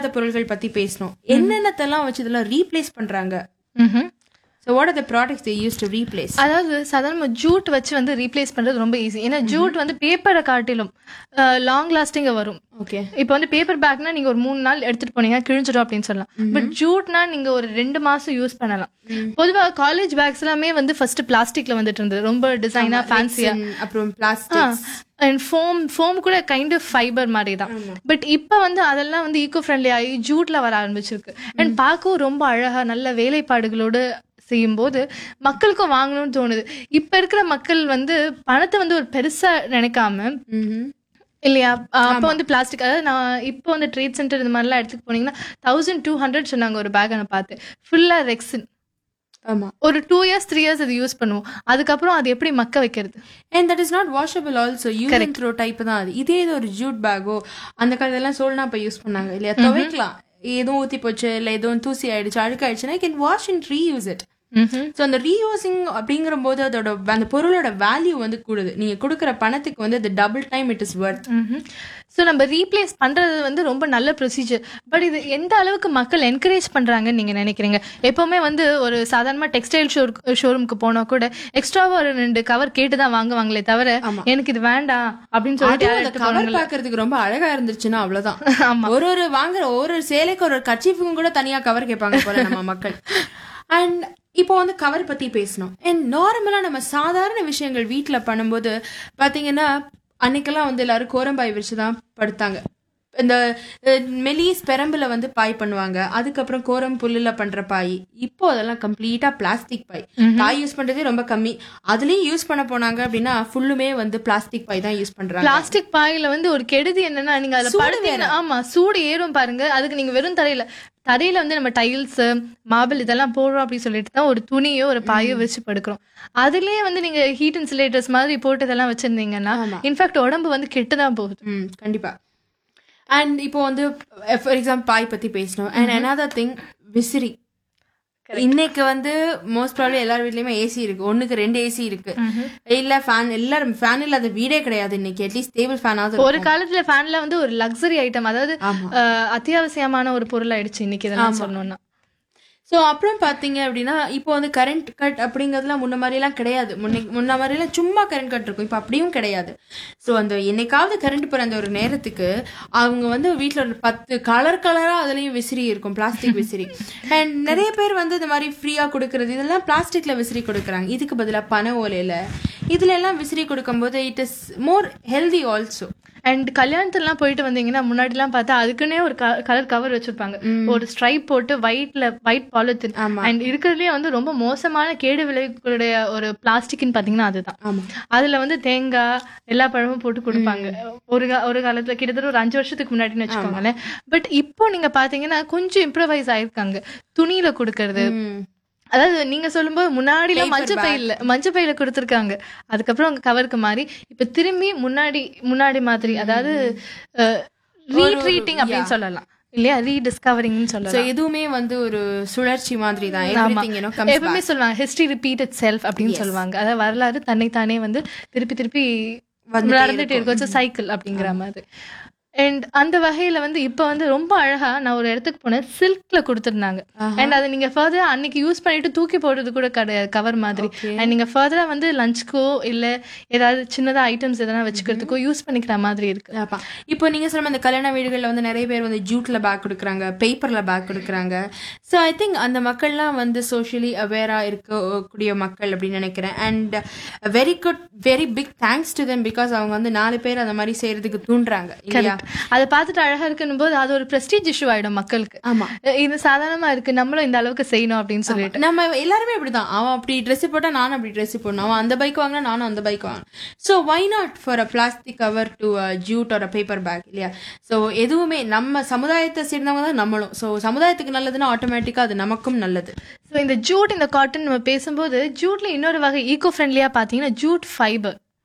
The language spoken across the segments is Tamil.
இல்லாத பொருட்கள் பத்தி பேசணும் என்னென்னத்தெல்லாம் வச்சு இதெல்லாம் ரீப்ளேஸ் பண்றாங்க ம்ஹும். So what are the products they use to replace அதாவது சாதாரண ஜூட் வச்சு வந்து ரீப்ளேஸ் பண்றது ரொம்ப ஈஸி ஏன்னா ஜூட் வந்து பேப்பரை காட்டிலும் லாங் லாஸ்டிங்க வரும் ஓகே இப்போ வந்து பேப்பர் பேக்னா நீங்க ஒரு மூணு நாள் எடுத்துட்டு போனீங்க கிழிஞ்சிடும் அப்படின்னு சொல்லலாம் பட் ஜூட்னா நீங்க ஒரு ரெண்டு மாசம் யூஸ் பண்ணலாம் பொதுவா காலேஜ் பேக்ஸ் எல்லாமே வந்து ஃபர்ஸ்ட் பிளாஸ்டிக்ல வந்துட்டு இருந்தது ரொம்ப டிசைனா ஃபேன்சியா அப்புறம் பிளாஸ்டிக் அண்ட் ஃபோம் ஃபோம் கூட கைண்ட் ஆஃப் ஃபைபர் மாதிரி தான் பட் இப்போ வந்து அதெல்லாம் வந்து ஈகோ ஃப்ரெண்ட்லி ஆகி ஜூட்ல வர ஆரம்பிச்சிருக்கு அண்ட் பார்க்கவும் ரொம்ப அழகா நல்ல வேலைப்பாடுகளோடு செய்யும்போது மக்களுக்கும் வாங்கணும்னு தோணுது இப்ப இருக்கிற மக்கள் வந்து பணத்தை வந்து ஒரு பெருசா நினைக்காம இல்லையா அஹ் அப்போ வந்து பிளாஸ்டிக் அதாவது நான் இப்போ வந்து ட்ரேட் சென்டர் இந்த மாதிரிலாம் எடுத்துட்டு போனீங்கன்னா தௌசண்ட் டூ ஹண்ட்ரட் சொன்னாங்க ஒரு பேக் நான் பார்த்தேன் ஃபுல்லா ரெக்ஸின் ஆமா ஒரு டூ இயர்ஸ் த்ரீ இயர்ஸ் அது யூஸ் பண்ணுவோம் அதுக்கப்புறம் அது எப்படி மக்க வைக்கிறது and that is not washable also use and throw type தான் அது இதே இது ஒரு ஜூட் பேக்கோ அந்த காலத்துலாம் சோல்னா இப்போ யூஸ் பண்ணாங்க இல்லையா துவைக்கலாம் எதுவும் ஊத்தி போச்சு இல்ல எதுவும் தூசி ஆயிடுச்சு அழுக்காயிடுச்சுன்னா can wash and reuse it so அந்த ரீயூசிங் அப்படிங்கிற போது அதோட அந்த பொருளோட வேல்யூ வந்து கூடுது நீங்க கொடுக்குற பணத்துக்கு வந்து அது double time it is worth so நம்ம ரீப்ளேஸ் பண்றது வந்து ரொம்ப நல்ல ப்ரொசீஜர் பட் இது எந்த அளவுக்கு மக்கள் என்கரேஜ் பண்றாங்கன்னு நீங்க நினைக்கிறீங்க எப்பவுமே வந்து ஒரு சாதாரணமா டெக்ஸ்டைல் ஷோ ஷோரூமுக்கு போனா கூட எக்ஸ்ட்ராவா ஒரு ரெண்டு கவர் கேட்டு தான் வாங்குவாங்களே தவிர எனக்கு இது வேண்டாம் அப்படின்னு சொல்லிட்டு யாரும் அந்த எடுத்து கவர் பாக்குறதுக்கு ரொம்ப அழகா இருந்துச்சுன்னா அவ்வளவுதான் ஆமா. ஒரு ஒரு வாங்குற ஒரு ஒரு சேலைக்கு ஒரு கச்சிஃபுக்கும் கூட தனியா கவர் கேட்பாங்க போல நம்ம மக்கள் அண்ட் இப்போ வந்து கவர் பத்தி பேசணும் அண்ட் நார்மலா நம்ம சாதாரண விஷயங்கள் வீட்ல பண்ணும்போது பாத்தீங்கன்னா அன்னைக்கெல்லாம் வந்து எல்லாரும் கோரம்பாய் வச்சு தான் படுத்தாங்க இந்த அஹ், மெலிஸ் பெரம்புல வந்து பாய் பண்ணுவாங்க அதுக்கப்புறம் கோரம் புல்லுல பண்ற பாய் இப்போ அதெல்லாம் கம்ப்ளீட்டா பிளாஸ்டிக் பாய் பாய் யூஸ் பண்றதே ரொம்ப கம்மி அதுலயும் யூஸ் பண்ண போனாங்க அப்படின்னா ஃபுல்லுமே வந்து பிளாஸ்டிக் பாய் தான் யூஸ் பண்றாங்க பிளாஸ்டிக் பாயில வந்து ஒரு கெடுதி என்னன்னா நீங்க அதுல படுத்தீங்கன்னா ஆமா சூடு ஏறும் பாருங்க அதுக்கு நீங்க வெறும் தரையில தரையில வந்து நம்ம டைல்ஸ் மார்பிள் இதெல்லாம் போடுறோம் அப்படின்னு சொல்லிட்டு தான் ஒரு துணியோ ஒரு பாயோ வச்சு படுக்கிறோம் அதுலயே வந்து நீங்க ஹீட் இன்சுலேட்டர்ஸ் மாதிரி போட்டு இதெல்லாம் வச்சிருந்தீங்கன்னா இன்ஃபேக்ட் உடம்பு வந்து கெட்டு தான் போகுது ம் கண்டிப்பா அண்ட் இப்போ வந்து ஃபார் எக்ஸாம்பிள் பாய் பத்தி பேசணும் அண்ட் another திங் விசிறி இன்னைக்கு வந்து மோஸ்ட் ப்ராப்ளம் எல்லார் வீட்லயுமே ஏசி இருக்கு ஒண்ணுக்கு ரெண்டு ஏசி இருக்கு இல்ல ஃபேன் எல்லாரும் ஃபேன் இல்லாத வீடே கிடையாது இன்னைக்கு அட்லீஸ்ட் டேபிள் ஃபேனாவது ஒரு காலத்துல ஃபேன்ல வந்து ஒரு லக்ஸரி ஐட்டம் அதாவது அஹ், அத்தியாவசியமான ஒரு பொருள் ஆயிடுச்சு இன்னைக்கு இதெல்லாம் சொல்லணும்னா ஸோ அப்புறம் பார்த்தீங்க அப்படின்னா இப்போ வந்து கரண்ட் கட் அப்படிங்கிறதுலாம் முன்ன மாதிரிலாம் கிடையாது முன்ன முன்ன மாதிரிலாம் சும்மா கரண்ட் கட் இருக்கும் இப்போ அப்படியும் கிடையாது ஸோ அந்த என்னைக்காவது கரண்ட் போகிற அந்த ஒரு நேரத்துக்கு அவங்க வந்து வீட்டில் ஒரு பத்து கலர் கலராக அதுலேயும் விசிறி இருக்கும் பிளாஸ்டிக் விசிறி அண்ட் நிறைய பேர் வந்து இந்த மாதிரி ஃப்ரீயாக கொடுக்கறது இதெல்லாம் பிளாஸ்டிக்கில் விசிறி கொடுக்குறாங்க இதுக்கு பதிலாக பனை ஓலையில் இதுல எல்லாம் விசிறி கொடுக்கும்போது it is more healthy also and கல்யாணத்துலாம் போயிட்டு வந்தீங்கன்னா முன்னாடிலாம் பார்த்தா அதுக்குன்னே ஒரு கலர் கவர் வச்சிருப்பாங்க ஒரு ஸ்ட்ரைப் போட்டு ஒயிட்ல ஒயிட் பாலித்தின் அண்ட் இருக்கிறதுலயே வந்து ரொம்ப மோசமான கேடு விளைவுடைய ஒரு பிளாஸ்டிக்னு பாத்தீங்கன்னா அதுதான் ஆமா அதுல வந்து தேங்காய் எல்லா பழமும் போட்டு கொடுப்பாங்க ஒரு கா- ஒரு காலத்துல கிட்டத்தட்ட ஒரு அஞ்சு வருஷத்துக்கு முன்னாடின்னு வச்சுக்கோங்களேன் பட் இப்போ நீங்க பாத்தீங்கன்னா கொஞ்சம் இம்ப்ரவைஸ் ஆயிருக்காங்க துணியில கொடுக்கறது ம். அதாவது நீங்க சொல்லும்போது முன்னாடி மஞ்சள் பையில மஞ்சள் பையில கொடுத்துருக்காங்க அதுக்கப்புறம் கவருக்கு மாறி இப்ப திரும்பி முன்னாடி முன்னாடி மாதிரி அதாவது ரீட்ரீட்டிங் அப்படின்னு சொல்லலாம் இல்லையா ரீடிஸ்கவரிங்னு ஸோ சொல்லலாம் எதுவுமே வந்து ஒரு சுழற்சி மாதிரி தான் எவ்ரிதிங் யூனோ கம்ஸ் எப்பவுமே சொல்லுவாங்க ஹிஸ்டரி ரிப்பீட் இட் செல்ஃப் அப்படின்னு சொல்லுவாங்க அதாவது வரலாறு தன்னைத்தானே வந்து திருப்பி திருப்பி நடந்துட்டே இருக்கும் சைக்கிள் அப்படிங்கிற மாதிரி அண்ட் அந்த வகையில வந்து இப்ப வந்து ரொம்ப அழகா நான் ஒரு இடத்துக்கு போனேன் சில்க்ல கொடுத்துருந்தாங்க அண்ட் அதை நீங்க ஃபர்தரா அன்னைக்கு யூஸ் பண்ணிட்டு தூக்கி போடுறது கூட கிடையாது கவர் மாதிரி அண்ட் நீங்க ஃபர்தரா வந்து லஞ்சுக்கோ இல்ல ஏதாவது சின்னதா ஐட்டம்ஸ் எதனா வச்சுக்கிறதுக்கோ யூஸ் பண்ணிக்கிற மாதிரி இருக்கு ஆப்பா. இப்போ நீங்க சொன்ன அந்த கல்யாண வீடுகள்ல வந்து நிறைய பேர் வந்து ஜூட்ல பேக் கொடுக்குறாங்க பேப்பர்ல பேக் கொடுக்குறாங்க ஸோ ஐ திங்க் அந்த மக்கள்லாம் வந்து சோஷியலி அவேரா இருக்கக்கூடிய மக்கள் அப்படின்னு நினைக்கிறேன் and very good very big thanks to them because அவங்க வந்து நாலு பேர் அந்த மாதிரி செய்யறதுக்கு தூண்டுறாங்க இல்லையா அதை பார்த்துட்டு அழகா இருக்குன்னு போது அது ஒரு பிரஸ்டீஜ் இஷ்யூ ஆயிடும் மக்களுக்கு ஆமா அஹ் இது சாதாரணமா இருக்கு நம்மளும் இந்த அளவுக்கு செய்யணும் அப்படின்னு சொல்லிட்டு நம்ம எல்லாருமே இப்படிதான் அவன் அப்படி ட்ரெஸ் போட்டா நானும் அப்படி ட்ரெஸ் போடணும் அவன் அந்த பைக் வாங்கினா நானும் அந்த பைக் வாங்கணும் so why not for a plastic cover to jute ஒரு பேப்பர் பேக் இல்லையா ஸோ எதுவுமே நம்ம சமுதாயத்தை சேர்ந்தவங்க தான் நம்மளும் ஸோ சமுதாயத்துக்கு நல்லதுன்னா ஆட்டோமேட்டிக்கா அது நமக்கும் நல்லது ஸோ இந்த ஜூட் இந்த காட்டன் நம்ம பேசும்போது ஜூட்ல இன்னொரு வகை ஈகோ ஃப்ரெண்ட்லியா பாத்தீங்கன்னா ஜூட் ஃபைபர்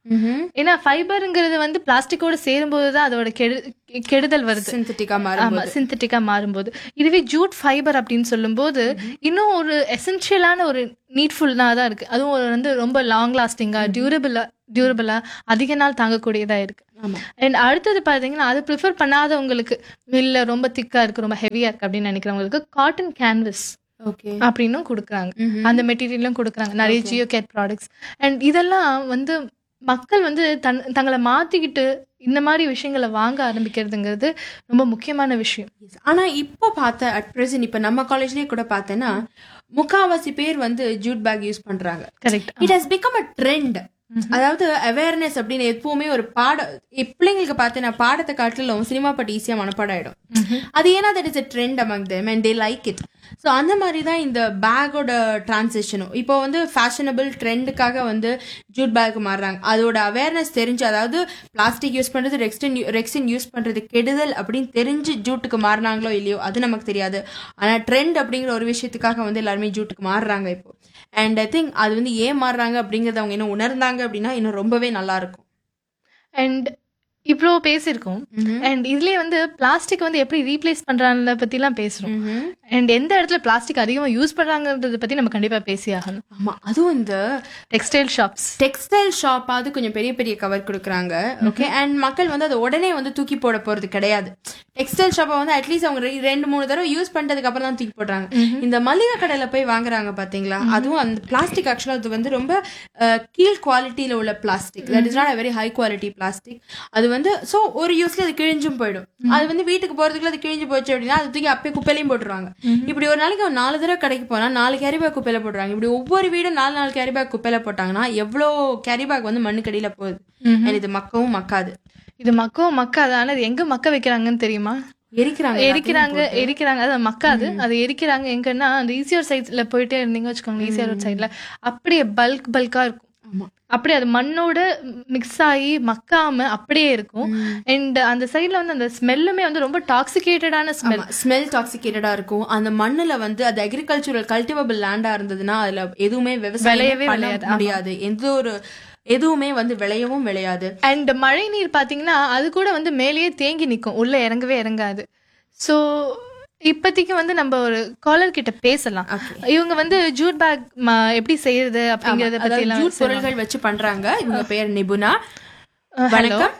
ஏன்னா ஃபைபருங்கிறது வந்து பிளாஸ்டிக்கோட சேரும்போது தான் அதோட கெடு கெடுதல் வருது சிந்தட்டிக்கா ஆமா மாறும் சிந்தட்டிக்கா மாறும்போது இதுவே ஜூட் ஃபைபர் அப்படின்னு சொல்லும்போது இன்னும் ஒரு எசென்ஷியலான ஒரு நீட்ஃபுல்லா தான் இருக்கு அதுவும் ஒரு வந்து ரொம்ப லாங் லாஸ்டிங்கா டியூரபிளா டியூரபிளா அதிக நாள் தாங்கக்கூடியதா இருக்கு ஆமா அண்ட் அடுத்தது பாத்தீங்கன்னா அது ப்ரிஃபர் பண்ணாதவங்களுக்கு இல்ல ரொம்ப திக்கா இருக்கு ரொம்ப ஹெவியா இருக்கு அப்படின்னு நினைக்கிறவங்களுக்கு காட்டன் கேன்வஸ் ஓகே அப்படின்னும் கொடுக்குறாங்க அந்த மெட்டீரியலும் கொடுக்குறாங்க நிறைய ஜியோ கேட் ப்ராடக்ட்ஸ் அண்ட் இதெல்லாம் வந்து மக்கள் வந்து தன் தங்களை மாத்திக்கிட்டு இந்த மாதிரி விஷயங்களை வாங்க ஆரம்பிக்கிறதுங்கிறது ரொம்ப முக்கியமான விஷயம் ஆனா இப்போ பார்த்த அட் பிரசன்ட் இப்ப நம்ம காலேஜ்லயே கூட பார்த்தேன்னா முக்காவாசி பேர் வந்து ஜூட் பேக் யூஸ் பண்றாங்க correct it has become a trend அதாவது அவேர்னஸ் அப்படின்னு எப்பவுமே ஒரு பாட இப் பிள்ளைங்களுக்கு பார்த்தேன்னா பாடத்தை காட்டிலும் சினிமா பாட்டு ஈஸியா மனப்பாடம் ஆயிடும் அது ஏன்னா that is a trend among them and they like it so அந்த மாதிரி தான் இந்த பேக்கோட டிரான்சிஷனும் இப்போ வந்து ஃபேஷனபிள் ட்ரெண்டுக்காக வந்து ஜூட் பேக் மாறுறாங்க அதோட அவேர்னஸ் தெரிஞ்சு அதாவது பிளாஸ்டிக் யூஸ் பண்றது ரெக்ஸ்டின் ரெக்ஸின் யூஸ் பண்றது கெடுதல் அப்படின்னு தெரிஞ்சு ஜூட்டுக்கு மாறினாங்களோ இல்லையோ அது நமக்கு தெரியாது ஆனா ட்ரெண்ட் அப்படிங்கிற ஒரு விஷயத்துக்காக வந்து எல்லாருமே ஜூட்டுக்கு மாறுறாங்க இப்போ அண்ட் ஐ திங்க் அது வந்து ஏன் மாறுறாங்க அப்படிங்கறத அவங்க இன்னும் உணர்ந்தாங்க அப்படின்னா இன்னும் ரொம்பவே நல்லா இருக்கும் அண்ட் இவ்வளோ பேசியிருக்கோம் அண்ட் இதுலயே வந்து பிளாஸ்டிக் வந்து எப்படி ரீப்ளேஸ் பண்றாங்க பத்திலாம் பேசுறோம் அண்ட் எந்த இடத்துல பிளாஸ்டிக் அதிகமா யூஸ் பண்றாங்கன்றத பத்தி நம்ம கண்டிப்பா பேசி ஆகணும் ஆமா அதுவும் இந்த டெக்ஸ்டைல் ஷாப்ஸ் டெக்ஸ்டைல் ஷாப்பாவது கொஞ்சம் பெரிய பெரிய கவர் கொடுக்குறாங்க ஓகே அண்ட் மக்கள் வந்து அதை உடனே வந்து தூக்கி போட போறது கிடையாது டெக்ஸ்டைல் ஷாப்பை வந்து அட்லீஸ்ட் அவங்க ரெ- ரெண்டு மூணு தடவை யூஸ் பண்ணதுக்கு அப்புறம் தான் தூக்கி போடுறாங்க இந்த மளிகை கடையில போய் வாங்குறாங்க பாத்தீங்களா அதுவும் அந்த பிளாஸ்டிக் ஆக்சுவலா அது வந்து ரொம்ப அஹ், கீழ் குவாலிட்டியில உள்ள plastic that is not very high quality plastic அது வந்து சோ ஒரு யூஸ்ல அது கிழிஞ்சும் போயிடும் அது வந்து வீட்டுக்கு போறதுக்குள்ள அது கிழிஞ்சு போச்சு அப்படின்னா அது தூக்கி அப்பயே குப்பையிலையும் போட்டுருவாங்க இப்படி ஒரு நாளைக்கு ஒரு நாலு தடவை கடைக்கு போனா நாலு கேரி பேக் குப்பையில போடுறாங்க இப்படி ஒவ்வொரு வீடும் நாலு நாலு கேரி பேக் குப்பையில போட்டாங்கன்னா எவ்வளோ கேரி பேக் வந்து மண்ணுக்கடியில போகுது And இது மக்கவும் மக்காது இது மக்கவும் மக்காது ஆனா இது எங்க மக்க வைக்கிறாங்கன்னு தெரியுமா எரிக்கிறாங்க எரிக்கிறாங்க எரிக்கிறாங்க அது மக்காது அது எரிக்கிறாங்க எங்கன்னா அந்த ஈசிஆர் சைட்ல போயிட்டே இருந்தீங்க வச்சுக்கோங்க ஈசிஆர் ரோட் சைட்ல அப்படியே பல்க் பல்கா இருக்கும் ஆமா அப்படியே அது மண்ணோட மிக்ஸ் ஆகி மக்காம அப்படியே இருக்கும் அண்ட் அந்த சைட்ல வந்து அந்த ஸ்மெல்லுமே வந்து ரொம்ப டாக்ஸிகேட்டடான ஸ்மெல் ஸ்மெல் டாக்ஸிகேட்டடா இருக்கும் அந்த மண்ணுல வந்து அது அக்ரிகல்ச்சுரல் கல்டிவபிள் லேண்டா இருந்ததுன்னா அதுல எதுவுமே விவசாயம் விளையவே பண்ண விளையாது, முடியாது எந்த ஒரு எதுவுமே வந்து விளையவும் விளையாது அண்ட் மழை நீர் பாத்தீங்கன்னா அது கூட வந்து மேலேயே தேங்கி நிக்கும் உள்ள இறங்கவே இறங்காது ஸோ இப்போதைக்கு வந்து நம்ம ஒரு காலர் கிட்ட பேசலாம் இவங்க வந்து ஜூட் பேக் எப்படி செய்யறது அப்படிங்கறத பத்தி அதாவது எல்லாம் ஜூட் பொருள்கள் வச்சு பண்றாங்க இவங்க பேர் நிபுணா ஹலோ வணக்கம்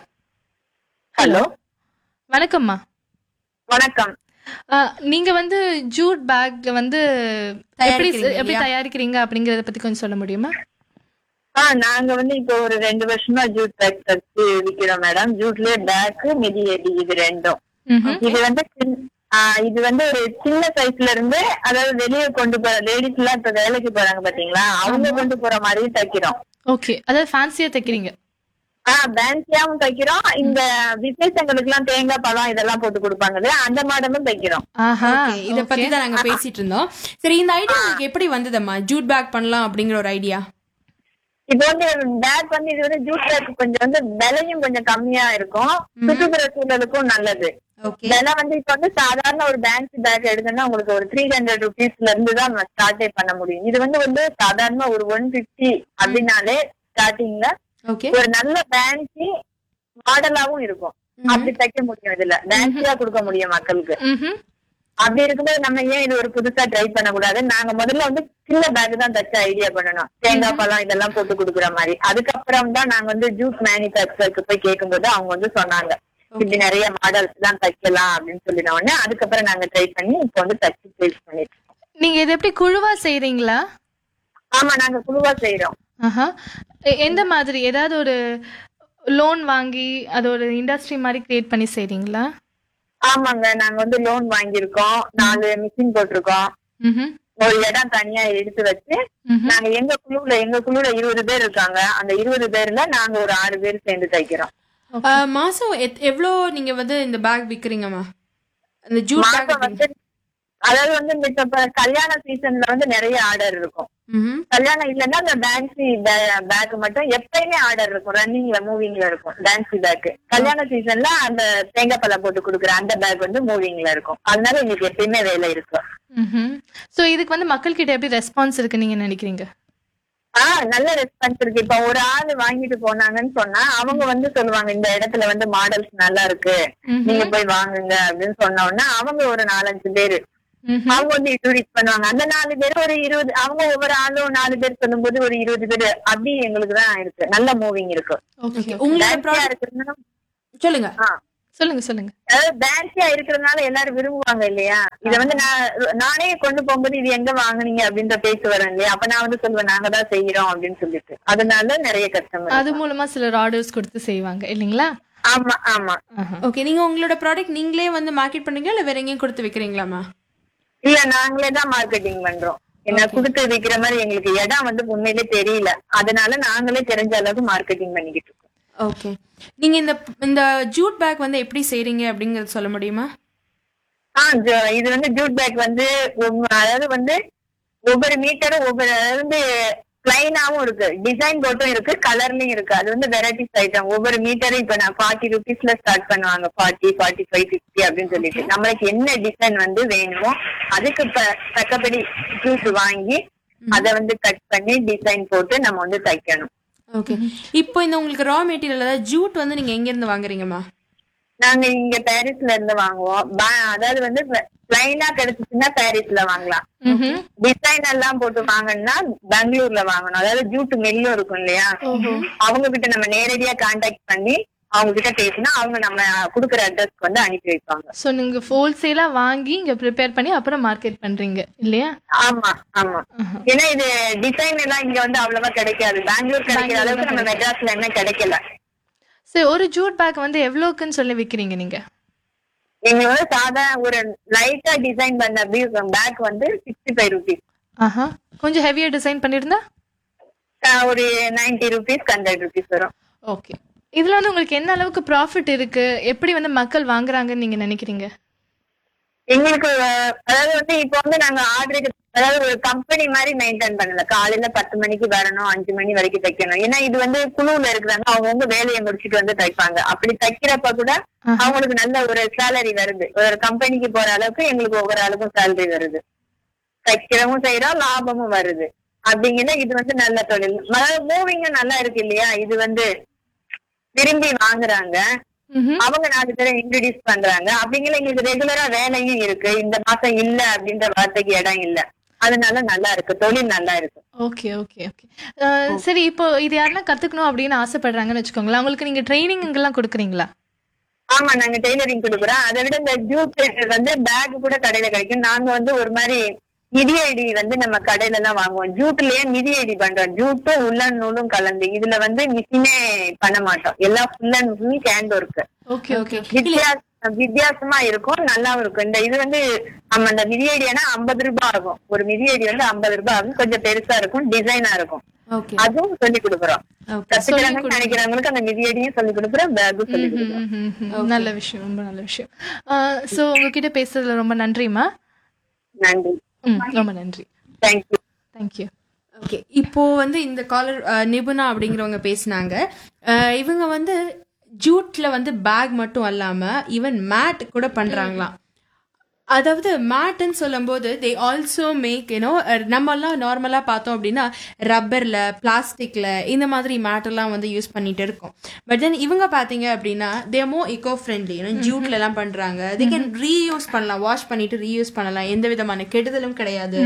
ஹலோ வணக்கம்மா வணக்கம் அஹ், நீங்க வந்து ஜூட் பேக் வந்து எப்படி தயாரிக்கிறீங்க எப்படி தயாரிக்கிறீங்க அப்படிங்கறத பத்தி கொஞ்சம் சொல்ல முடியுமா ஆ நாங்க வந்து இப்போ ஒரு ரெண்டு வருஷமா ஜூட் பேக் தச்சு விக்கிறோம் மேடம் ஜூட்லயே பேக் மிதி எடி இது ரெண்டும் ம்ஹும். இது வந்து சின்- ஆ, இது வந்து ஒரு சின்ன சைஸ்ல இருந்து அதாவது வெளியே கொண்டு போற லேடிஸ் எல்லாம் இப்ப வேலைக்கு போறாங்க பாத்தீங்களா அவங்க கொண்டு போற மாதிரி தைக்கிறோம் ஓகே அதாவது ஃபேன்சியா தைக்கிறீங்க ஆஹ் பேன்சியாவும் தைக்கிறோம் இந்த விசேஷங்களுக்கு எல்லாம் தேங்காய் பழம் இதெல்லாம் போட்டு கொடுப்பாங்க இல்லையா அந்த மாடலும் தைக்கிறோம் ஆஹா Okay, இத பத்தி தான் நாங்க பேசிட்டு இருந்தோம் சரி இந்த ஐடியா உங்களுக்கு எப்படி வந்ததம்மா ஜூட் பேக் பண்ணலாம் அப்படிங்கிற ஒரு ஐடியா இப்போ வந்து பேக் வந்து இது வந்து ஜூட் பேக் கொஞ்சம் வந்து விலையும் கொஞ்சம் கம்மியா இருக்கும் சுற்றுப்புற சூழலுக்கும் நல்லது ஓகே விலை வந்து இப்ப வந்து சாதாரண ஒரு பேங்க் பேக் எடுக்கணும்னா உங்களுக்கு ஒரு த்ரீ ஹண்ட்ரட் ருபீஸ்ல இருந்து தான் நம்ம ஸ்டார்டே பண்ண முடியும் இது வந்து வந்து சாதாரண ஒரு ஒன் பிப்டி அப்படின்னாலே ஸ்டார்டிங்ல ஓகே ஒரு நல்ல பேங்க் மாடலாவும் இருக்கும் அப்படி தைக்க முடியும் இதுல பேங்க்ஸியா கொடுக்க முடியும் மக்களுக்கு ம்ஹும். அப்படி இருக்கும்போது நம்ம ஏன் இது ஒரு புதுசா ட்ரை பண்ணக்கூடாது நாங்க முதல்ல வந்து சின்ன பேக் தான் தச்ச ஐடியா பண்ணணும் தேங்காய் பழம் இதெல்லாம் போட்டு கொடுக்குற மாதிரி அதுக்கப்புறம் தான் நாங்க வந்து ஜூஸ் மேனுபேக்சருக்கு போய் கேட்கும்போது அவங்க வந்து சொன்னாங்க இப்படி நிறைய மாடல்ஸ் தான் தைக்கலாம் அப்படின்னு சொல்லின உடனே அதுக்கப்புறம் நாங்க ட்ரை பண்ணி இப்போ வந்து தச்சு சேல்ஸ் பண்ணிட்டு இருக்கோம். நீங்க இது எப்படி குழுவா செய்றீங்களா ஆமா நாங்க குழுவா செய்யறோம் ஆஹா எ- எந்த மாதிரி ஏதாவது ஒரு லோன் வாங்கி அது ஒரு இண்டஸ்ட்ரி மாதிரி கிரியேட் பண்ணி செய்றீங்களா ஆமாங்க நாங்க வந்து லோன் வாங்கியிருக்கோம் நாலு மிஷின் போட்டிருக்கோம் ம்ஹும். ஒரு இடம் தனியா எடுத்து வச்சு ம்ஹும். நாங்க எங்க குழுவுல எங்க குழுவுல இருபது பேர் இருக்காங்க அந்த இருபது பேர்ல நாங்க ஒரு ஆறு பேர் சேர்ந்து தைக்கிறோம் மாசம் எத்- எவ்வளோ நீங்க வந்து இந்த பேக் விக்கிறீங்கம்மா இந்த ஜூட் மாசம் பேக் வந்து அதாவது வந்து இந்த இப்ப கல்யாண சீசன்ல வந்து நிறைய ஆர்டர் இருக்கும் கல்யாணம் இல்லைன்னா அந்த டான்சி பேக் மட்டும் எப்பயுமே ஆர்டர் இருக்கும் ரன்னிங்ல மூவிங்ல இருக்கும் டான்சி பேக் கல்யாண சீசன்ல அந்த தேங்காய் பழம் போட்டு கொடுக்குற அந்த பேக் வந்து மூவிங்ல இருக்கும் அதனால எங்களுக்கு எப்பயுமே வேலை இருக்கும் ம்ஹும். சோ இதுக்கு வந்து மக்கள் கிட்ட எப்படி ரெஸ்பான்ஸ் இருக்கு நீங்க நினைக்கிறீங்க ஆஹ் நல்ல ரெஸ்பான்ஸ் இருக்கு இப்ப ஒரு ஆள் வாங்கிட்டு போனாங்கன்னு சொன்னா அவங்க வந்து சொல்லுவாங்க இந்த இடத்துல வந்து மாடல்ஸ் நல்லா இருக்கு நீங்க போய் வாங்குங்க அப்படின்னு சொன்ன உடனே அவங்க ஒரு நாலஞ்சு பேரு ம்ஹும். அவங்க வந்து இன்ட்ரோடியூஸ் பண்ணுவாங்க அந்த நாலு பேர் ஒரு இருபது அவங்க ஒவ்வொரு ஆளும் நாலு பேர் சொல்லும்போது ஒரு இருபது பேர் அப்படி எங்களுக்கு தான் இருக்கு நல்ல மூவிங் இருக்கு ஓகே உங்களோட பேட்சியா ப்ராடக்ட் இருக்கிறதுனால சொல்லுங்க ஆ, சொல்லுங்க சொல்லுங்க அதாவது பேட்சியா இருக்கிறதுனால எல்லாரும் விரும்புவாங்க இல்லையா இத வந்து நான் நானே கொண்டு போகும்போது இது எங்க வாங்குனீங்க அப்படின்ற பேச்சு வரும் இல்லையா அப்ப நான் வந்து சொல்லுவேன் நாங்க தான் செய்யறோம் அப்படின்னு சொல்லிட்டு அதனால நிறைய கஸ்டமர் அது மூலமா சிலர் ஆர்டர்ஸ் கொடுத்து செய்வாங்க இல்லைங்களா ஆமா ஆமா ஆஹா. ஓகே நீங்க உங்களோட ப்ராடக்ட் நீங்களே வந்து மார்க்கெட் பண்றீங்களா இல்ல வேற எங்கேயும் கொடுத்து விக்கிறீங்களாமா இல்ல நாங்களே தான் மார்க்கெட்டிங் பண்றோம் என்ன கொடுத்து விக்கிற மாதிரி எங்களுக்கு இடம் வந்து உண்மையிலே தெரியல அதனால நாங்களே தெரிஞ்ச அளவுக்கு மார்க்கெட்டிங் பண்ணிக்கிட்டு இருக்கோம் ஓகே நீங்க இந்த இந்த ஜூட் பேக் வந்து எப்படி செய்றீங்க அப்படிங்கறது சொல்ல முடியுமா ஆ ஜ- இது வந்து ஜூட் பேக் வந்து ஒவ்வொ- அதாவது வந்து ஒவ்வொரு மீட்டரும் ஒவ்வொரு அதாவது வந்து பிளைனாவும் இருக்கு டிசைன் போட்டும் இருக்கு கலர்லயும் இருக்கு அது வந்து வெரைட்டிஸ் ஐட்டம் ஒவ்வொரு மீட்டரும் இப்ப நான் ஃபார்ட்டி ருபீஸ்ல ஸ்டார்ட் பண்ணுவாங்க ஃபார்ட்டி ஃபார்ட்டி ஃபைவ் ஃபிஃப்டி அப்படின்னு சொல்லிட்டு நம்மளுக்கு என்ன டிசைன் வந்து வேணுமோ அதுக்கு ப- தக்கபடி ஜூட் வாங்கி அதை வந்து கட் பண்ணி டிசைன் போட்டு நம்ம வந்து தைக்கணும் ஓகே இப்போ இந்த உங்களுக்கு ரா மெட்டீரியல் அதாவது ஜூட் வந்து நீங்க எங்க இருந்து வாங்குறீங்கம்மா நாங்க இங்க பாரிஸ்ல இருந்து வாங்குவோம் பா- அதாவது வந்து பிளைனா கிடைச்சிச்சுன்னா பாரிஸ்ல வாங்கலாம் ம்ஹும். டிசைன் எல்லாம் போட்டு வாங்கணும்னா பெங்களூர்ல வாங்கணும் அதாவது ஜூட் மில்லும் இருக்கும் இல்லையா அவங்க கிட்ட நம்ம நேரடியா கான்டாக்ட் பண்ணி அவங்க கிட்ட பேசினா அவங்க நம்ம குடுக்குற அட்ரஸ்க்கு வந்து அனுப்பி வைப்பாங்க சோ நீங்க ஹோல்சேலா வாங்கி இங்க ப்ரிப்பேர் பண்ணி அப்புறம் மார்க்கெட் பண்றீங்க இல்லையா ஆமா ஆமா ஏன்னா இது டிசைன் எல்லாம் இங்க வந்து அவ்வளவா கிடைக்காது பெங்களூர் கிடைக்கிற அளவுக்கு நம்ம மெட்ராஸ்ல என்ன கிடைக்கல சரி ஒரு ஜூட் பேக் வந்து எவ்வளோக்குன்னு சொல்லி விக்கிறீங்க நீங்க எங்களோட சாதா ஒரு லைட்டா டிசைன் பண்ண பேக் வந்து சிக்ஸ்டி ஃபைவ் ருபீஸ் ஆஹா கொஞ்சம் ஹெவியா டிசைன் பண்ணிருந்தா ஒரு நைன்டி ருபீஸ் ஹண்ட்ரட் ருபீஸ் வரும் ஓகே இதுல வந்து உங்களுக்கு என்ன அளவுக்கு ப்ராஃபிட் இருக்கு எப்படி வந்து மக்கள் வாங்குறாங்கன்னு நீங்க நினைக்கிறீங்க எங்களுக்கு அஹ், அதாவது வந்து இப்போ வந்து நாங்க ஆர்டருக்கு அதாவது ஒரு கம்பெனி மாதிரி மெயின்டைன் பண்ணல காலையில பத்து மணிக்கு வரணும் அஞ்சு மணி வரைக்கும் தைக்கணும் ஏன்னா இது வந்து குழுவுல இருக்கிறாங்க அவங்கவுங்க வேலையை முடிச்சிட்டு வந்து தைப்பாங்க அப்படி தைக்கிறப்ப கூட அவங்களுக்கு நல்ல ஒரு சேலரி வருது ஒரு கம்பெனிக்கு போற அளவுக்கு எங்களுக்கு ஒவ்வொரு அளவுக்கும் சேலரி வருது தைக்கிறவும் செய்யறோம் லாபமும் வருது அப்படிங்கிற இது வந்து நல்ல தொழில் அதாவது மூவிங்க நல்லா இருக்கு இல்லையா இது வந்து விரும்பி வாங்குறாங்க ம்ஹும். அவங்க நாலு பேரை இன்ட்ரடியூஸ் பண்றாங்க அப்படிங்கிற எங்களுக்கு ரெகுலரா வேலையும் இருக்கு இந்த மாசம் இல்ல அப்படின்ற வார்த்தைக்கு இடம் இல்ல அதனால நல்லா இருக்கு தொழில் நல்லா இருக்கு ஓகே ஓகே ஓகே அஹ், சரி இப்போ இது யாருன்னா கத்துக்கணும் அப்படின்னு ஆசைப்படுறாங்கன்னு வச்சுக்கோங்களேன் அவங்களுக்கு நீங்க ட்ரைனிங் எல்லாம் கொடுக்குறீங்களா ஆமா நாங்க டெய்லரிங் கொடுக்குறோம் அதை விட இந்த ஜூட் வந்து பேக் கூட கடையில கிடைக்கும் நாங்க வந்து ஒரு மாதிரி மிதியடி வந்து நம்ம கடையில எல்லாம் வாங்குவோம் ஜூட்லயே மிதியடி பண்றோம் ஜூட்டும் உள்ளன் நூலும் கலந்து இதுல வந்து மிஷினே பண்ண மாட்டோம் எல்லாம் full and full hand work okay okay வித்தியாச வித்தியாசமா இருக்கும் நல்லாவும் இருக்கும் இந்த இது வந்து நம்ம அந்த மிதியடினா ஐம்பது ரூபாய் ஆகும் ஒரு மிதியடி வந்து ஐம்பது ரூபாய் ஆகும் கொஞ்சம் பெருசா இருக்கும் டிசைனா இருக்கும் ஓகே அதுவும் சொல்லி கொடுக்குறோம் ஓகே கத்துக்கிறாங்கன்னு நினைக்கிறவங்களுக்கு அந்த மிதியடியும் சொல்லி கொடுக்குறோம் பேக்கும் சொல்லி கொடுக்குறோம் ம்ஹும், ம்ஹும். நல்ல விஷயம் ரொம்ப நல்ல விஷயம் ஸோ உங்ககிட்ட பேசுறதுல ரொம்ப நன்றிம்மா நன்றி ம் ரொம்ப நன்றி தேங்க்யூ தேங்க்யூ ஓகே இப்போ வந்து இந்த காலர் நிபுணா அப்படிங்கிறவங்க பேசினாங்க இவங்க வந்து ஜூட்ல வந்து பேக் மட்டும் அல்லாம ஈவன் மேட் கூட பண்றாங்களாம் அதாவது மேட்டுன்னு சொல்லும்போது தே ஆல்சோ மேக் யூனோ நம்மலாம் நார்மலாக பார்த்தோம் அப்படின்னா ரப்பரில் பிளாஸ்டிக்கில் இந்த மாதிரி மேட்டெல்லாம் வந்து யூஸ் பண்ணிட்டு இருக்கோம் பட் தென் இவங்க பார்த்தீங்க அப்படின்னா தே மோ இக்கோ ஃப்ரெண்ட்லி ஜூட்ல எல்லாம் பண்ணுறாங்க தே கேன் ரீயூஸ் பண்ணலாம் வாஷ் பண்ணிட்டு ரீயூஸ் பண்ணலாம் எந்த விதமான கெடுதலும் கிடையாது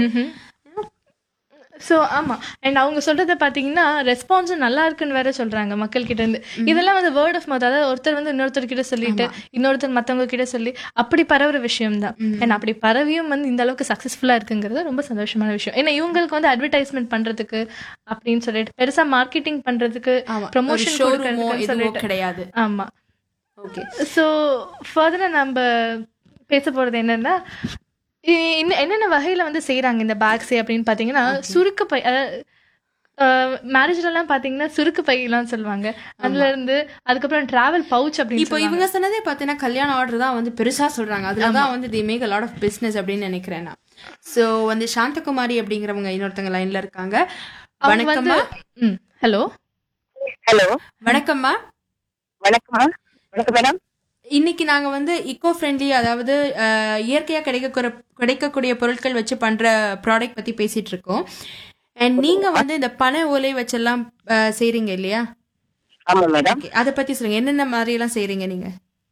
ஸோ ஆமா அண்ட் அவங்க சொல்றத பாத்தீங்கன்னா ரெஸ்பான்ஸும் நல்லா இருக்குன்னு வேற சொல்றாங்க மக்கள் கிட்ட இருந்து இதெல்லாம் வந்து வேர்ட் ஆஃப் மவுத் அதாவது ஒருத்தர் வந்து இன்னொருத்தர் கிட்ட சொல்லிட்டு இன்னொருத்தர் மத்தவங்க கிட்ட சொல்லி அப்படி பரவுற விஷயம் தான் அண்ட் அப்படி பரவியும் வந்து இந்த அளவுக்கு சக்சஸ்ஃபுல்லா இருக்குங்கிறது ரொம்ப சந்தோஷமான விஷயம் ஏன்னா இவங்களுக்கு வந்து அட்வர்டைஸ்மெண்ட் பண்றதுக்கு அப்படின்னு சொல்லிட்டு பெருசா மார்க்கெட்டிங் பண்றதுக்கு ஆமா ப்ரொமோஷன் ஷோரூமோ எதுவோ சொல்லிட்டு கிடையாது ஆமா ஓகே ஸோ ஃபர்தரா நம்ம பேச போறது என்னன்னா இ- இன்ன- என்னென்ன வகையில வந்து செய்றாங்க இந்த பேக்ஸே அப்படின்னு பாத்தீங்கன்னா சுருக்கு பை மேரேஜ்லலாம் பாத்தீங்கன்னா சுருக்கு பையெல்லாம் சொல்லுவாங்க அதுல இருந்து அதுக்கப்புறம் டிராவல் பவுச் அப்படின்னு இப்போ இவங்க சொன்னதே பார்த்தீங்கன்னா கல்யாண ஆர்டர் தான் வந்து பெருசா சொல்றாங்க அதுல தான் வந்து the make lot of business அப்படின்னு நினைக்கிறேன் நான் ஸோ வந்து சாந்தகுமாரி அப்படிங்கிறவங்க இன்னொருத்தங்க லைன்ல இருக்காங்க அவங்க வந்து வணக்கம்மா ம் ஹலோ ஹலோ வணக்கம்மா வணக்கம் வணக்கம் மேடம் இன்னைக்கு நாங்க வந்து இக்கோ ஃப்ரெண்ட்லி அதாவது அஹ், இயற்கையா கிடைக்கக்கூடிய கிடைக்கக்கூடிய பொருட்கள் வச்சு பண்ற ப்ராடக்ட் பத்தி பேசிட்டு இருக்கோம் அண்ட் நீங்க வந்து இந்த பனை ஓலை வச்செல்லாம் அஹ், செய்றீங்க இல்லையா ஆமா மேடம் Okay, அத பத்தி சொல்லுங்க என்னென்ன மாதிரி எல்லாம் செய்றீங்க நீங்க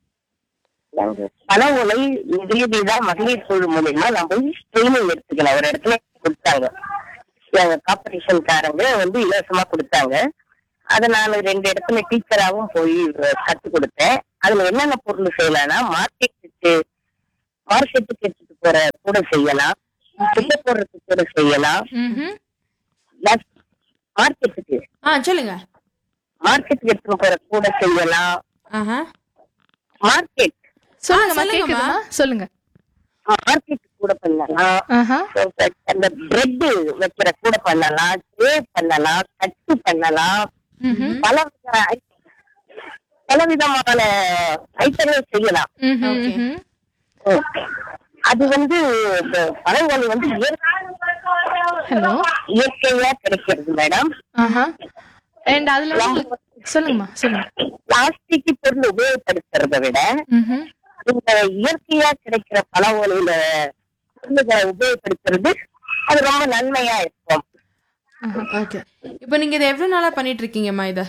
பண உலை நிதியுதவிதான் மகளிர் குழு மூலியமா நம்ம ட்ரைனிங் எடுத்துக்கலாம் ஒரு இடத்துல கொடுத்தாங்க எங்க காம்படிஷன்காரங்க வந்து இலவசமா கொடுத்தாங்க அதை நான் ரெண்டு இடத்துல டீச்சராகவும் போய் கத்து கொடுத்தேன் அதுல என்னென்ன பொருள் செய்யலாம்னா மார்க்கெட்டுக்கு மார்க்கெட்டுக்கு எடுத்துட்டு போற கூட செய்யலாம் சுத்த போடுறதுக்கு கூட செய்யலாம் ம்ஹும். மார்க்கெட்டுக்கு ஆ சொல்லுங்க மார்க்கெட்டுக்கு எடுத்துட்டு போற கூட செய்யலாம் ஆஹா சொல்லுங்கம்மா மார்க்கெட் சொல்லுங்கம்மா. கேக்குதுமா சொல்லுங்க மார்க்கெட் கூட பண்ணலாம் ஆஹா அந்த பிரெட் வைக்கிற கூட பண்ணலாம் ட்ரே பண்ணலாம் கட்டு பண்ணலாம் ம்ஹும். பல வித ஐ- பல விதமான ஐட்டங்கள் செய்யலாம் ம்ஹும், Okay. ம்ஹும். அது வந்து இந்த பழங்கள் வந்து ஹலோ இயற்கையா கிடைக்கிறது மேடம் ஆஹா அண்ட் அதுல வந்து சொல்லுங்கம்மா சொல்லுங்க பிளாஸ்டிக் பொருள் உபயோகப்படுத்துறதை விட ம்ஹும். இந்த இயற்கையா கிடைக்கிற பழ ஒலியில பொருள்களை உபயோகப்படுத்துறது அது ரொம்ப நன்மையா இருக்கும் ஓகே இப்போ நீங்க இதை எவ்வளவு நாளா பண்ணிட்டு இருக்கீங்கம்மா இத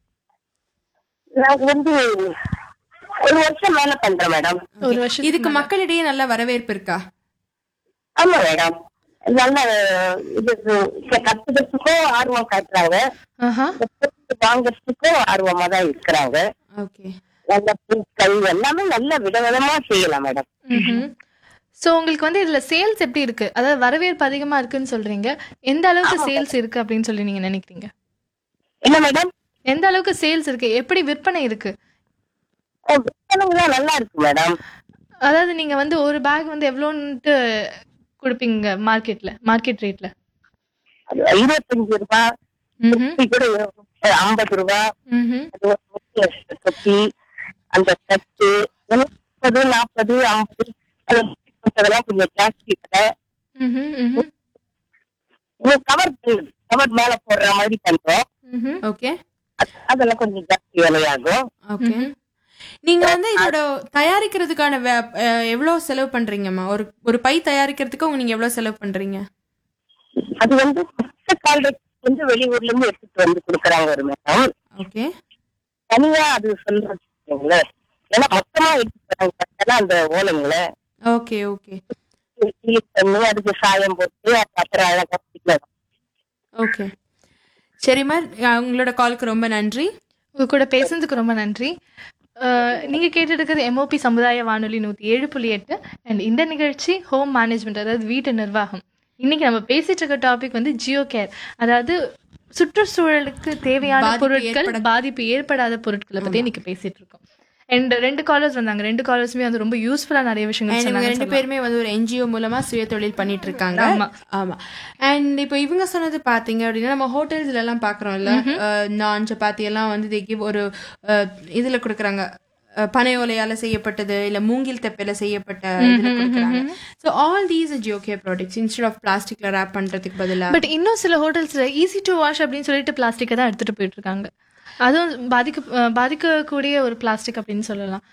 நான் வந்து ஒரு வருஷம் மேல பண்றேன் மேடம் ஒரு வருஷம் இதுக்கு மக்களிடையே நல்ல வரவேற்பு இருக்கா ஆமா மேடம் நல்ல இது இது கத்துக்கிறதுக்கும் ஆர்வம் காட்டுறாங்க ஆஹா இந்த பொருள் வாங்குறதுக்கும் ஆர்வமா தான் இருக்கிறாங்க ஓகே நல்ல பூக்கள் எல்லாமே நல்ல விதவிதமா செய்யலாம் மேடம் சோ உங்களுக்கு வந்து இதுல சேல்ஸ் எப்படி இருக்கு அதாவது வரவேற்பு அதிகமா இருக்குன்னு சொல்றீங்க எந்த அளவுக்கு சேல்ஸ் இருக்கு அப்படின்னு சொல்லி நீங்க நினைக்கிறீங்க என்ன மேடம் எந்த அளவுக்கு சேல்ஸ் இருக்கு எப்படி விற்பனை இருக்கு விற்பனைலாம் நல்லா இருக்கு மேடம் அதாவது நீங்க வந்து ஒரு பேக் வந்து எவ்வளோன்ட்டு கொடுப்பீங்க மார்க்கெட்ல மார்க்கெட் ரேட்ல அது இருபத்தஞ்சு ரூபாய் தொப்பி கூட ஐம்பது ரூபாய் அது ஒரு முக்கிய தொப்பி அந்த தட்டு முப்பது நாற்பது ஐம்பது அதெல்லாம் கொஞ்சம் ஜாஸ்தி கடை கவர் கவர் மேல போடுற மாதிரி பண்றோம் ஓகே அது- அதெல்லாம் கொஞ்சம் ஜாஸ்தி விலையாகும் ஓகே நீங்க வந்து இதோட தயாரிக்கிறதுக்கான வே- அஹ், எவ்வளவு செலவு பண்றீங்கம்மா ஒரு ஒரு பை தயாரிக்கிறதுக்கு நீங்க எவ்வளவு செலவு பண்றீங்க அது வந்து மொத்த கால்ரேட் வந்து வெளியூர்ல இருந்து எடுத்துட்டு வந்து கொடுக்குறாங்க ஒரு மேடம் ஓகே தனியா அது சொல்லுங்கள ஏன்னா மொத்தமா எடுத்துட்டு வராங்க பார்த்தா அந்த ஓலைங்கள ஓகே ஓகே கிளீன் பண்ணி அதுக்கு சாயம் போட்டு அப்புறம் அழகா பிடிக்கலாம். ஓகே சரிம்மா அஹ், உங்களோட காலுக்கு ரொம்ப நன்றி உங்க கூட பேசுனதுக்கு ரொம்ப நன்றி அஹ், நீங்க கேட்டுட்டு இருக்கிறது எம்ஓபி சமுதாய வானொலி நூத்தி ஏழு புள்ளி எட்டு அண்ட் இந்த நிகழ்ச்சி ஹோம் மேனேஜ்மெண்ட் அதாவது வீட்டு நிர்வாகம் இன்னைக்கு நம்ம பேசிட்டு இருக்க டாபிக் வந்து ஜியோ கேர் அதாவது சுற்றுச்சூழலுக்கு தேவையான பாதிப்பு பொருட்கள் ஏற்பட- பாதிப்பு ஏற்படாத பொருட்களை பத்தி இன்னைக்கு பேசிட்டு இருக்கோம் அண்ட் ரெண்டு காலர்ஸ் வந்தாங்க ரெண்டு காலர்ஸுமே வந்து ரொம்ப யூஸ்ஃபுல்லா நிறைய விஷயங்கள் And இவங்க சொன்னாங்க ரெண்டு பேருமே வந்து ஒரு என்ஜிஓ மூலமா சுய தொழில் பண்ணிட்டு இருக்காங்க ஆமா. ஆமா அண்ட் இப்போ இவங்க சொன்னது பாத்தீங்க அப்படின்னா நம்ம ஹோட்டல்ஸ்ல எல்லாம் பாக்குறோம்ல அஹ், நான் சப்பாத்தி எல்லாம் வந்து they give ஒரு அஹ், இதுல கொடுக்குறாங்க அஹ், பனை ஓலையால செய்யப்பட்டது இல்ல மூங்கில் தெப்பையில செய்யப்பட்ட இதுல கொடுக்குறாங்க ஸோ ஆல் தீஸ் ஜியோகே ப்ராடக்ட்ஸ் இன்ஸ்டெட் ஆஃப் பிளாஸ்டிக்ல ரேப் பண்றதுக்கு பதிலா பட் இன்னும் சில ஹோட்டல்ஸ்ல ஈஸி டு வாஷ் அப்படின்னு சொல்லிட்டு பிளாஸ்டிக்கை தான் எடுத்துட்டு போயிட்டு இருக்காங்க அதுவும் பாதிக்க அஹ் பாதிக்கக்கூடிய ஒரு பிளாஸ்டிக் அப்படின்னு சொல்லலாம்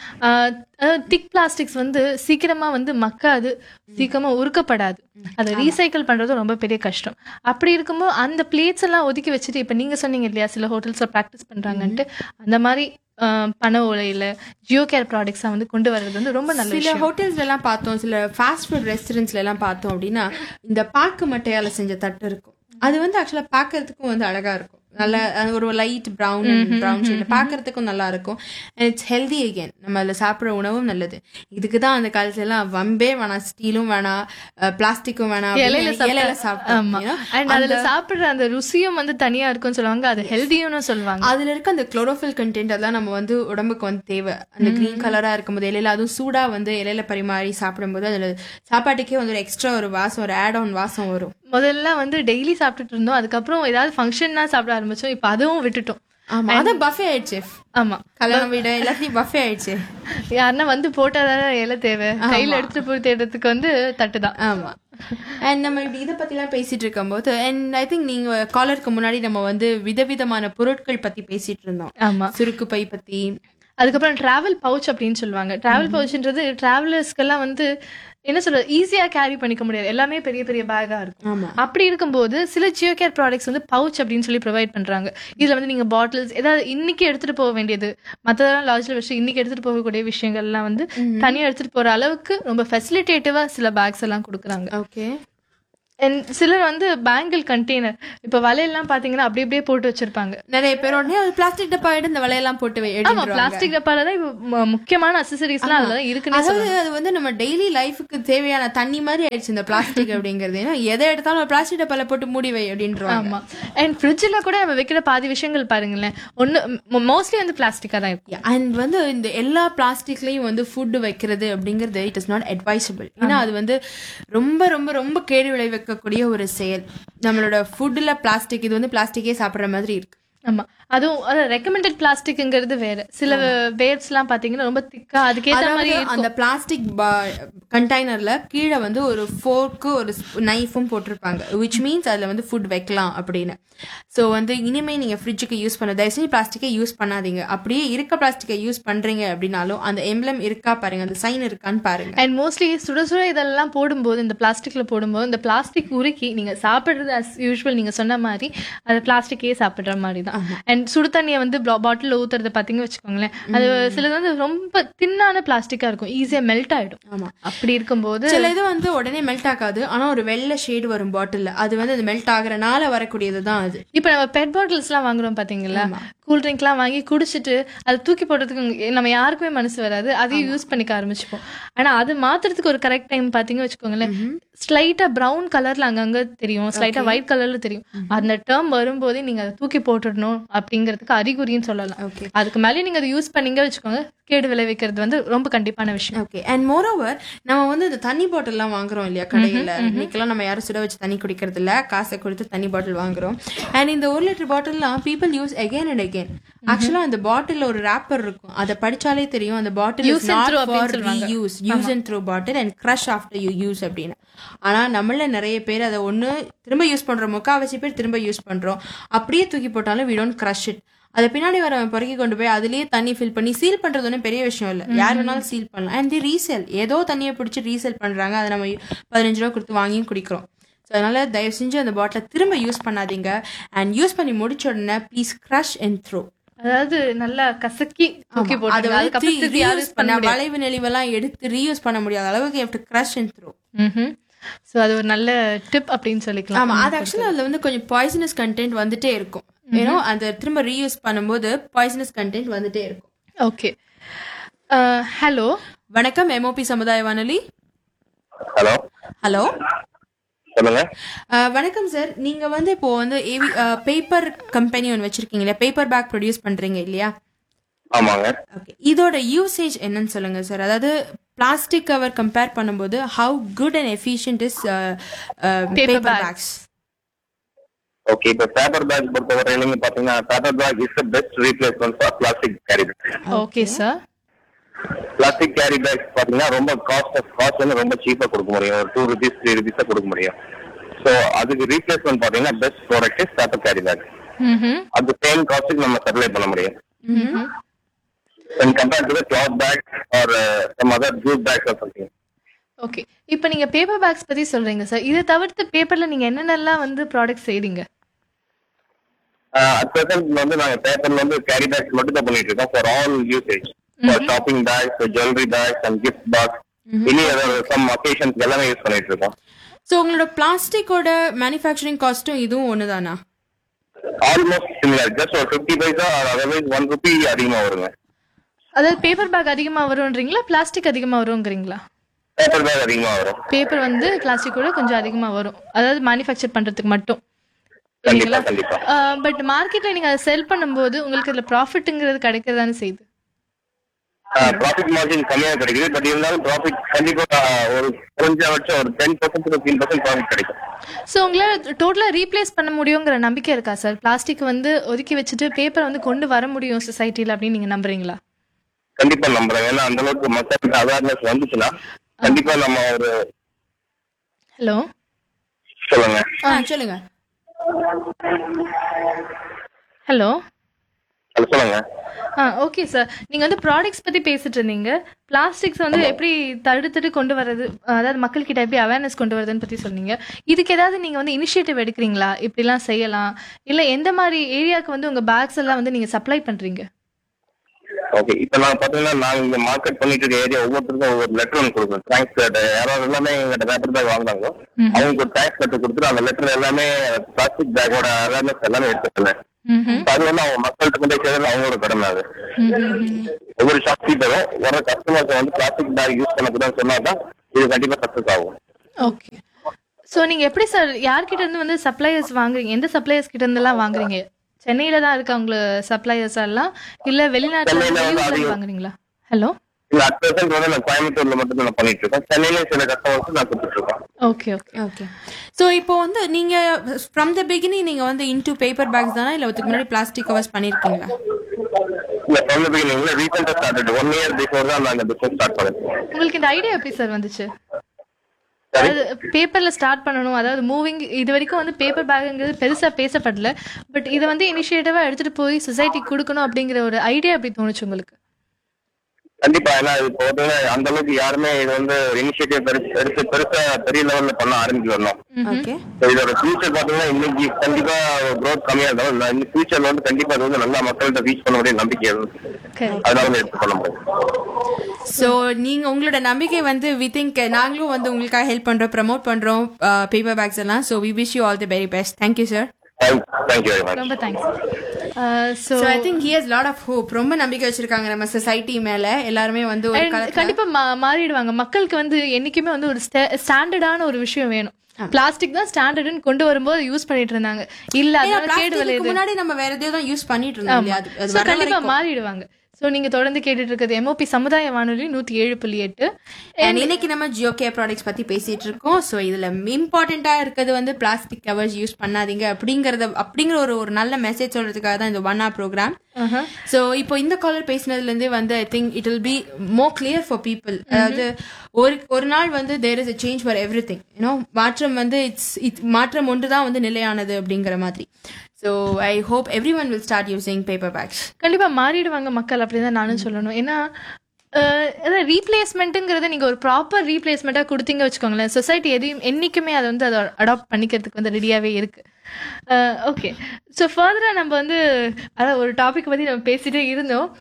திக் பிளாஸ்டிக்ஸ் வந்து சீக்கிரமா வந்து மக்காது சீக்கிரமா உருக்கப்படாது அதை ரீசைக்கிள் பண்றது ரொம்ப பெரிய கஷ்டம் அப்படி இருக்கும்போது அந்த பிளேட்ஸ் எல்லாம் ஒதுக்கி வச்சுட்டு இப்ப நீங்க சொன்னீங்க இல்லையா சில ஹோட்டல்ஸ்ல ப்ராக்டிஸ் பண்றாங்கன்ட்டு அந்த மாதிரி அஹ், பண ஓலையில ஜியோ கேர் ப்ராடக்ட்ஸா வந்து கொண்டு வர்றது வந்து ரொம்ப நல்ல சில விஷயம் ஹோட்டல்ஸ்ல எல்லாம் பார்த்தோம் சில ஃபாஸ்ட் ஃபுட் ரெஸ்டாரண்ட்ஸ்ல எல்லாம் பார்த்தோம் அப்படின்னா இந்த பாக்கு மட்டையால செஞ்ச தட்டு இருக்கும் அது வந்து ஆக்சுவலா பார்க்கறதுக்கும் வந்து அழகா இருக்கும் நல்ல அது ஒரு லைட் ப்ரௌன் ப்ரௌன் ஷேட்ல பார்க்கறதுக்கும் நல்லா இருக்கும் இட்ஸ் ஹெல்தி அகேன் நம்ம அதில் சாப்பிட்ற உணவும் நல்லது இதுக்கு தான் அந்த காலத்துல எல்லாம் வம்பே வேணாம் ஸ்டீலும் வேணாம் பிளாஸ்டிக்கும் வேணாம் இலையில அப்படின்னு இலையில சாப்பிட்டா- ஆமா சாப்பிட்டோம் அண்ட் அதுல சாப்பிடுற அந்த ருசியும் வந்து தனியா இருக்கும்னு சொல்லுவாங்க அது ஹெல்தியும்னு சொல்லுவாங்க அதுல இருக்க அந்த குளோரோஃபில் கண்டென்ட் அதெல்லாம் நம்ம வந்து உடம்புக்கு வந்து தேவை அந்த கிரீன் கலரா இருக்கும்போது இலையில அதுவும் சூடா வந்து இலையில பரிமாறி சாப்பிடும்போது அதுல சாப்பாட்டுக்கே வந்து ஒரு எக்ஸ்ட்ரா ஒரு வாசம் ஒரு ஆட் ஆன் வாசம் வரும் முதல்ல வந்து டெய்லி சாப்பிட்டுட்டு இருந்தோம் அதுக்கப்புறம் ஏதாவது ஃபங்க்ஷன்னா சாப்பிட ஆரம்பிச்சோம் இப்போ அதுவும் விட்டுட்டோம் ஆமா அதான் பஃபே ஆயிடுச்சு ஆமா கல்யாணம் வீடு எல்லாத்தையும் பஃபே ஆயிடுச்சு யாருன்னா வந்து போட்டாதானே இலை தேவை கையில எடுத்துட்டு போய் தேடுறதுக்கு வந்து தட்டு தான் ஆமா அண்ட் நம்ம இப்படி இதை பத்திலாம் பேசிட்டு இருக்கும்போது அண்ட் ஐ திங்க் நீங்க காலருக்கு முன்னாடி நம்ம வந்து விதவிதமான பொருட்கள் பத்தி பேசிட்டு இருந்தோம் ஆமா சுருக்கு பை பத்தி அதுக்கப்புறம் டிராவல் பவுச் அப்படின்னு சொல்லுவாங்க டிராவல் பவுச்ன்றது டிராவலர்ஸ்க்கெல்லாம் வந்து என்ன சொல்றது ஈஸியா கேரி பண்ணிக்க முடியாது எல்லாமே பெரிய பெரிய பேக்கா இருக்கும் ஆமா அப்படி இருக்கும்போது சில ஜியோ கேர் ப்ராடக்ட்ஸ் வந்து பவுச் அப்படின்னு சொல்லி ப்ரொவைட் பண்றாங்க இதுல வந்து நீங்க பாட்டில்ஸ் ஏதாவது இன்னைக்கு எடுத்துட்டு போக வேண்டியது மற்றதெல்லாம் லாஜில் வச்சு இன்னைக்கு எடுத்துட்டு போகக்கூடிய விஷயங்கள்லாம் வந்து தனியா எடுத்துட்டு போற அளவுக்கு ரொம்ப ஃபெசிலிட்டேட்டிவா சில பேக்ஸ் எல்லாம் கொடுக்குறாங்க ஓகே And சிலர் வந்து பேங்கிள் கண்டெய்னர் இப்ப வலையெல்லாம் பாத்தீங்கன்னா அப்படி அப்படியே போட்டு வச்சிருப்பாங்க நிறைய பேர் உடனே ஒரு பிளாஸ்டிக் டப்பா எடுத்து இந்த வலையெல்லாம் போட்டு வை- ஆமா எடுத்துருவாங்க. பிளாஸ்டிக் டப்பால தான் இப்ப ம- முக்கியமான அசசரிஸ் எல்லாம் அதுல தான் இருக்குன்னு அதாவது அது வந்து நம்ம டெய்லி லைஃபுக்கு தேவையான தண்ணி மாதிரி ஆயிடுச்சு இந்த பிளாஸ்டிக் அப்படிங்கிறது ஏன்னா எதை எடுத்தாலும் ஒரு பிளாஸ்டிக் டப்பால போட்டு மூடி வை அப்படின்றாங்க ஆமா அண்ட் ஃப்ரிட்ஜில் கூட நம்ம வைக்கிற பாதி விஷயங்கள் பாருங்களேன் ஒன்னு மோஸ்ட்லி வந்து பிளாஸ்டிக்கா தான் இருக்கும் அண்ட் வந்து இந்த எல்லா பிளாஸ்டிக்லயும் வந்து ஃபுட் வைக்கிறது அப்படிங்கிறது இட் இஸ் நாட் அட்வைசபிள் ஏன்னா அது வந்து ரொம்ப ரொம்ப ரொம்ப கேடு விளைவிக்கக்கூடிய ஒரு செயல் நம்மளோட ஃபுட்ல பிளாஸ்டிக் இது வந்து பிளாஸ்டிக்கே சாப்பிடுற மாதிரி இருக்கு ஆமா அதுவும் ரெக்கமெண்டட் பிளாஸ்டிக்ங்கிறது வேற சில பேர்ட்ஸ் எல்லாம் பாத்தீங்கன்னா ரொம்ப திக்கா அதுக்கேத்த மாதிரி அதாவது அந்த பிளாஸ்டிக் கண்டெய்னர்ல கீழே வந்து ஒரு ஃபோர்க்கு ஒரு நைஃபும் போட்டிருப்பாங்க விச் மீன்ஸ் அதுல வந்து ஃபுட் வைக்கலாம் அப்படின்னு ஸோ வந்து இனிமே நீங்க ஃப்ரிட்ஜுக்கு யூஸ் பண்ண தயவு செஞ்சு பிளாஸ்டிக்கை யூஸ் பண்ணாதீங்க அப்படியே இருக்க பிளாஸ்டிக்கை யூஸ் பண்றீங்க அப்படின்னாலும் அந்த எம்ப்ளம் இருக்கா பாருங்க அந்த சைன் இருக்கான்னு பாருங்க அண்ட் மோஸ்ட்லி சுட சுட இதெல்லாம் போடும்போது இந்த பிளாஸ்டிக்ல போடும்போது இந்த பிளாஸ்டிக் உருக்கி நீங்க சாப்பிடுறது அஸ் யூஸ்வல் நீங்க சொன்ன மாதிரி அது பிளாஸ்டிக்கே சாப்பிடுற மாதிரி தான் அண்ட் சுடு தண்ணியை வந்து பாட்டில் ஊத்துறத பாத்தீங்க வச்சுக்கோங்களேன் அது சிலது வந்து ரொம்ப தின்னான பிளாஸ்டிக்கா இருக்கும் ஈஸியா மெல்ட் ஆயிடும் ஆமா அப்படி இருக்கும்போது சில இது வந்து உடனே மெல்ட் ஆகாது ஆனா ஒரு வெள்ளை ஷேடு வரும் பாட்டில் அது வந்து அது மெல்ட் ஆகுறனால வரக்கூடியது தான் அது இப்ப நம்ம பெட் பாட்டில்ஸ் எல்லாம் வாங்குறோம் பாத்தீங்களா கூல் ட்ரிங்க் எல்லாம் வாங்கி குடிச்சிட்டு அதை தூக்கி போடுறதுக்கு உங்க- நம்ம யாருக்குமே மனசு வராது அதையும் யூஸ் பண்ணிக்க ஆரம்பிச்சுப்போம் ஆனா அது மாத்துறதுக்கு ஒரு கரெக்ட் டைம் பாத்தீங்க வச்சுக்கோங்களேன் ஸ்லைட்டா பிரவுன் கலர்ல அங்கங்க தெரியும் ஸ்லைட்டா ஒயிட் கலர்ல தெரியும் அந்த டேர்ம் வரும்போதே நீங்க அதை தூக்கி போட்டுடணும் அப்படிங்கிறதுக்கு அறிகுறின்னு சொல்லலாம் ஓகே அதுக்கு மேலே நீங்க அதை யூஸ் பண்ணீங்க வச்சுக்கோங்க கேடு விளைவிக்கிறது வந்து ரொம்ப கண்டிப்பான விஷயம் ஓகே அண்ட் மோர் ஓவர் நம்ம வந்து இந்த தண்ணி பாட்டில்லாம் வாங்குறோம் இல்லையா கடையில இன்னைக்கெல்லாம் நம்ம யாரும் சுட வச்சு தண்ணி குடிக்கிறது இல்ல காசை கொடுத்து தண்ணி பாட்டில் வாங்குறோம் அண்ட் இந்த ஒரு லிட்டர் பாட்டில்லாம் people use again and again ஆக்சுவலா அந்த பாட்டில் ஒரு ரேப்பர் இருக்கும் அதை படிச்சாலே தெரியும் அந்த பாட்டில் Use and throw அப்படின்னு சொல்லுவாங்க. Use use and throw bottle and crush after you use அப்படின்னு ஆனா நம்மள நிறைய பேர் அதை ஒண்ணு திரும்ப யூஸ் பண்றோம் முக்காவாசி பேர் திரும்ப யூஸ் பண்றோம் அப்படியே தூக்கி போட்டாலும் we don't crush it அதை பின்னாடி வர பொறுக்கி கொண்டு போய் அதுலயே தண்ணி ஃபில் பண்ணி சீல் பண்றது ஒன்றும் பெரிய விஷயம் இல்ல யார் வேணாலும் சீல் பண்ணலாம் அண்ட் தி ரீசேல் ஏதோ தண்ணியை பிடிச்சி ரீசேல் பண்றாங்க அதை நம்ம பதினஞ்சு ரூபா கொடுத்து வாங்கியும் குடிக்கிறோம் ஸோ அதனால தயவு செஞ்சு அந்த பாட்டிலை திரும்ப யூஸ் பண்ணாதீங்க அண்ட் யூஸ் பண்ணி முடிச்ச உடனே ப்ளீஸ் க்ரஷ் அண்ட் த்ரோ அதாவது நல்லா கசக்கி தூக்கி அதை போட்டு வந்து அதுக்கப்புறம் திருப்பி யாரும் reuse பண்ண வளைவு நெளிவெல்லாம் எடுத்து ரீயூஸ் பண்ண முடியாத அளவுக்கு எஃப்ட் க்ரஷ் அண்ட் த்ரோ ம்ஹும். சோ அது ஒரு நல்ல டிப் அப்படின்னு சொல்லிக்கலாம் ஆமா அது ஆக்சுவலா அதுல வந்து கொஞ்சம் பாய்சனஸ் கண்டென்ட் வந்துட்டே இருக்கும் ஏன்னா அந்த திரும்ப ரீயூஸ் பண்ணும்போது பாய்சனஸ் கண்டென்ட் வந்துட்டே இருக்கும் ஓகே ஹலோ வணக்கம் எம்ஓபி சமுதாய வானொலி ஹலோ ஹலோ சொல்லுங்க வணக்கம் சார் நீங்க வந்து இப்போ வந்து ஏவி பேப்பர் கம்பெனி ஒன்று வச்சிருக்கீங்க இல்லையா பேப்பர் பேக் ப்ரொடியூஸ் பண்றீங்க இல்லையா ஆமாங்க ஓகே இதோட யூசேஜ் என்னன்னு சொல்லுங்க சார் அதாவது பிளாஸ்டிக் கவர் கம்பேர் பண்ணும்போது how good and efficient is paper bags. Bags okay இப்போ பேப்பர் பேக் பொறுத்தவரையிலுங்க பாத்தீங்கன்னா paper bag is the best replacement for plastic carry bag okay sir plastic carry bag பாத்தீங்கன்னா ரொம்ப காஸ்ட் காஸ்ட் வந்து ரொம்ப சீப்பா கொடுக்க முடியும் ஒரு டூ ருபீஸ் த்ரீ ருபீஸ் கொடுக்க முடியும் ஸோ அதுக்கு ரீப்ளேஸ்மெண்ட் பாத்தீங்கன்னா best product is paper carry bag ம்ஹும். அது சேம் காஸ்ட்டுக்கு நம்ம சப்ளை பண்ண முடியும் when compared to the cloth bag or uh, some other jute bags or something okay இப்போ நீங்க பேப்பர் பேக்ஸ் பத்தி சொல்றீங்க சார் இதை தவிர்த்து பேப்பர்ல நீங்க என்னென்னலாம் வந்து ப்ராடக்ட் செய்றீங்க அட் பிரசன்ட் வந்து நாங்க பேப்பர்ல வந்து கேரி பேக்ஸ் மட்டும் தான் பண்ணிட்டு இருக்கோம் for all usage for shopping bags jewellery bags and gift box any other some occasions எல்லாமே யூஸ் பண்ணிட்டு இருக்கோம் ஸோ உங்களோட பிளாஸ்டிக்கோட மேனுஃபேக்சரிங் காஸ்ட்டும் இதுவும் ஒண்ணுதானா ஆல்மோஸ்ட் சிமிலர் ஜஸ்ட் ஒரு fifty paisa otherwise one rupee அதிகமா வருங்க அதாவது பேப்பர் பேக் அதிகமா வரும்ன்றீங்களா பிளாஸ்டிக் அதிகமா வரும்ங்கிறீங்களா பேப்பர் பேக் அதிகமா வரும் பேப்பர் வந்து பிளாஸ்டிக்கோட கொஞ்சம் அதிகமா வரும் அதாவது மேனுஃபேக்சர் பண்றதுக்கு மட்டும் கண்டிப்பா கண்டிப்பா பட் மார்க்கெட்ல நீங்க அதை செல் பண்ணும்போது உங்களுக்கு இதுல ப்ராஃபிட்ங்கிறது கிடைக்கிறதானே செய்யுது ப்ராஃபிட் மார்ஜின் கம்மியா கிடைக்குது பட் இருந்தாலும் ப்ராஃபிட் கண்டிப்பா ஆஹ், ஒரு குறைஞ்சபட்சம் ஒரு ten percent fifteen percent profit கிடைக்கும் ஸோ உங்களால் டோட்டலாக ரீப்ளேஸ் பண்ண முடியுங்கிற நம்பிக்கை இருக்கா சார் பிளாஸ்டிக் வந்து ஒதுக்கி வச்சுட்டு பேப்பர் வந்து கொண்டு வர முடியும் சொசைட்டியில் அப்படின்னு நீங்க நம்புறீங்களா கண்டிப்பா நம்புறேன் ஏன்னா அந்த அளவுக்கு மக்களுக்கு அவேர்னஸ் வந்துச்சுன்னா கண்டிப்பா நம்ம ஒரு ஹலோ சொல்லுங்க ஆ சொல்லுங்க ஹலோ அது சொல்லுங்க ஆ ஓகே சார் நீங்க வந்து ப்ராடக்ட்ஸ் பத்தி பேசிட்டு இருந்தீங்க பிளாஸ்டிக்ஸ் வந்து எப்படி தடுத்துட்டு கொண்டு வர்றது அதாவது மக்கள் கிட்ட எப்படி அவேர்னஸ் கொண்டு வரதுன்னு பத்தி சொன்னீங்க இதுக்கு ஏதாவது நீங்க வந்து இனிஷியேட்டிவ் எடுக்கிறீங்களா இப்படிலாம் செய்யலாம் இல்ல எந்த மாதிரி ஏரியாவுக்கு வந்து உங்க பேக்ஸ் எல்லாம் வந்து நீங்க சப்ளை பண்றீங்க ஓகே இப்போ நான் பாத்தீங்கன்னா நாங்க இங்க மார்க்கெட் பண்ணிட்டு இருக்க ஏரியா ஒவ்வொருத்தருக்கும் ஒவ்வொரு லெட்டர் ஒன்று கொடுக்குறோம் தேங்க்ஸ் லெட்டர் யாராவது எல்லாமே எங்கிட்ட பேப்பர் பேக் வாங்குறாங்களோ அவங்களுக்கு ஒரு தேங்க்ஸ் லெட்டர் கொடுத்துட்டு அந்த லெட்டர் எல்லாமே பிளாஸ்டிக் பேக்கோட அவேர்னஸ் எல்லாமே எடுத்துக்கிறேன் ம்ஹும். அது வந்து அவங்க மக்கள்கிட்ட கொண்டு போய் சேர்றது அவங்களோட கடமை அது ஒவ்வொரு ஷாப் கீப்பரும் வர கஸ்டமர்ஸ் வந்து பிளாஸ்டிக் பேக் யூஸ் பண்ணக்கூடாதுன்னு சொன்னா தான் இது கண்டிப்பா சக்சஸ் ஆகும் ஓகே ஸோ நீங்க எப்படி சார் யார்கிட்ட இருந்து வந்து சப்ளையர்ஸ் வாங்குறீங்க எந்த சப்ளையர்ஸ் கிட்ட இருந்தெல்லாம் வாங்குறீங்க சென்னையில தான் இருக்காங்க சப்ளையர்ஸ் எல்லாம் இல்ல வெளிநாட்டுல சென்னையில வந்து வெளியூர்ல இருந்து அதிகம். வாங்குறீங்களா ஹலோ இல்ல அட் பிரசன்ட் வந்து நான் கோயம்புத்தூர்ல மட்டும் நான் பண்ணிட்டு இருக்கேன் சென்னையில சில கஸ்டமர்ஸ் நான் கொடுத்துட்டு இருக்கேன் ஓகே ஓகே ஓகே ஸோ இப்போ வந்து நீங்க ஃப்ரம் த பிகினிங் நீங்க வந்து இன்டூ பேப்பர் பேக்ஸ் தானா இல்ல அதுக்கு முன்னாடி பிளாஸ்டிக் கவர்ஸ் பண்ணிருக்கீங்களா இல்ல from the beginning இல்ல ரீசெண்டா ஸ்டார்டட் ஒன் இயர் பிஃபோர் தான் நான் இந்த பிசினஸ் ஸ்டார்ட் பண்ணேன் உங்களுக்கு இந்த ஐடியா எப்படி சார் வந்துச்சு சரி அதாவது பேப்பர்ல ஸ்டார்ட் பண்ணணும் அதாவது மூவிங் இது வரைக்கும் வந்து பேப்பர் பேக்குங்கிறது பெருசா பேசப்படல பட் இதை வந்து இனிஷியேட்டிவா எடுத்துட்டு போய் சொசைட்டிக்கு கொடுக்கணும் அப்படிங்கிற ஒரு ஐடியா எப்படி தோணுச்சு உங்களுக்கு கண்டிப்பா ஏன்னா இப்போ வந்து அந்த அளவுக்கு யாருமே இது வந்து இனிஷியேட்டிவ் எடுத்து பெருசா பெரிய லெவல்ல பண்ண ஆரம்பிச்சு வரணும் ஓகே So இதோட ஃபியூச்சர் பாத்தீங்கன்னா இன்னைக்கு கண்டிப்பா growth கம்மியா இருந்தாலும் இந்த ஃபியூச்சர்ல வந்து கண்டிப்பா அது வந்து நல்லா மக்கள்கிட்ட ரீச் பண்ண முடிய நம்பிக்கை இருக்கு Correct. அதனால வந்து எடுத்து பண்ண முடியும் ஸோ நீங்க உங்களோட நம்பிக்கை வந்து வி திங்க் நாங்களும் வந்து உங்களுக்காக ஹெல்ப் பண்றோம் ப்ரமோட் பண்றோம் பேப்பர் பேக்ஸ் எல்லாம் so we wish you all the very best thank you sir thank you very much ரொம்ப thanks so so I think he has lot of hope ரொம்ப நம்பிக்கை வச்சிருக்காங்க நம்ம சொசைட்டி மேல எல்லாருமே வந்து ஒரு காலத்துல கண்டிப்பா மா- மாறிடுவாங்க மக்களுக்கு வந்து என்னைக்குமே வந்து ஒரு ஸ்டாண்டர்டான ஒரு விஷயம் வேணும் பிளாஸ்டிக் தான் ஸ்டாண்டர்ட்னு கொண்டு வரும்போது யூஸ் பண்ணிட்டு இருந்தாங்க இல்ல ஏன்னா அதனால கேடு plastic க்கு விளையுது முன்னாடி நம்ம வேற எதையோ தான் யூஸ் பண்ணிட்டு இருந்தோம் இல்லையா அது- அது So, வர கண்டிப்பா வரைக்கும். மாறிடுவாங்க சோ நீங்க தொடர்ந்து கேட்டுட்டு இருக்கிறது எம்ஓபி சமுதாய வானொலி நூத்தி ஏழு புள்ளி எட்டு And இன்னைக்கு நம்ம ஜியோ கே ப்ராடக்ட்ஸ் பத்தி பேசிட்டு இருக்கோம் ஸோ இதுல இம்பார்ட்டண்டா இருக்கிறது வந்து பிளாஸ்டிக் கவர்ஸ் யூஸ் பண்ணாதீங்க அப்படிங்கறத அப்படிங்கிற ஒரு ஒரு நல்ல மெசேஜ் சொல்றதுக்காக தான் இந்த ஒன் ஆர் ப்ரோக்ராம் ஸோ இப்போ இந்த காலர் பேசினதுல இருந்து வந்து I think it will be more clear for people அதாவது ஒரு ஒரு நாள் வந்து there is a change for everything you know மாற்றம் வந்து இட்ஸ் இட் மாற்றம் ஒன்று தான் வந்து நிலையானது அப்படிங்கிற மாதிரி so I hope everyone will start using paper bags கண்டிப்பா மாறிடுவாங்க மக்கள் அப்படிதான் நானும் சொல்லணும் ஏன்னா ரீப்ளேஸ்மெண்ட்டுங்கிறத நீங்க ஒரு ப்ராப்பர் ரீப்ளேஸ்மெண்ட்டா கொடுத்தீங்க வச்சுக்கோங்களேன் சொசைட்டி எதையும் என்னைக்குமே அதை வந்து அதை அடாப்ட் பண்ணிக்கிறதுக்கு வந்து ரெடியாவே இருக்கு ஓகே ஸோ ஃபர்தரா நம்ம வந்து அதாவது ஒரு டாபிக் பத்தி நம்ம பேசிட்டே இருந்தோம்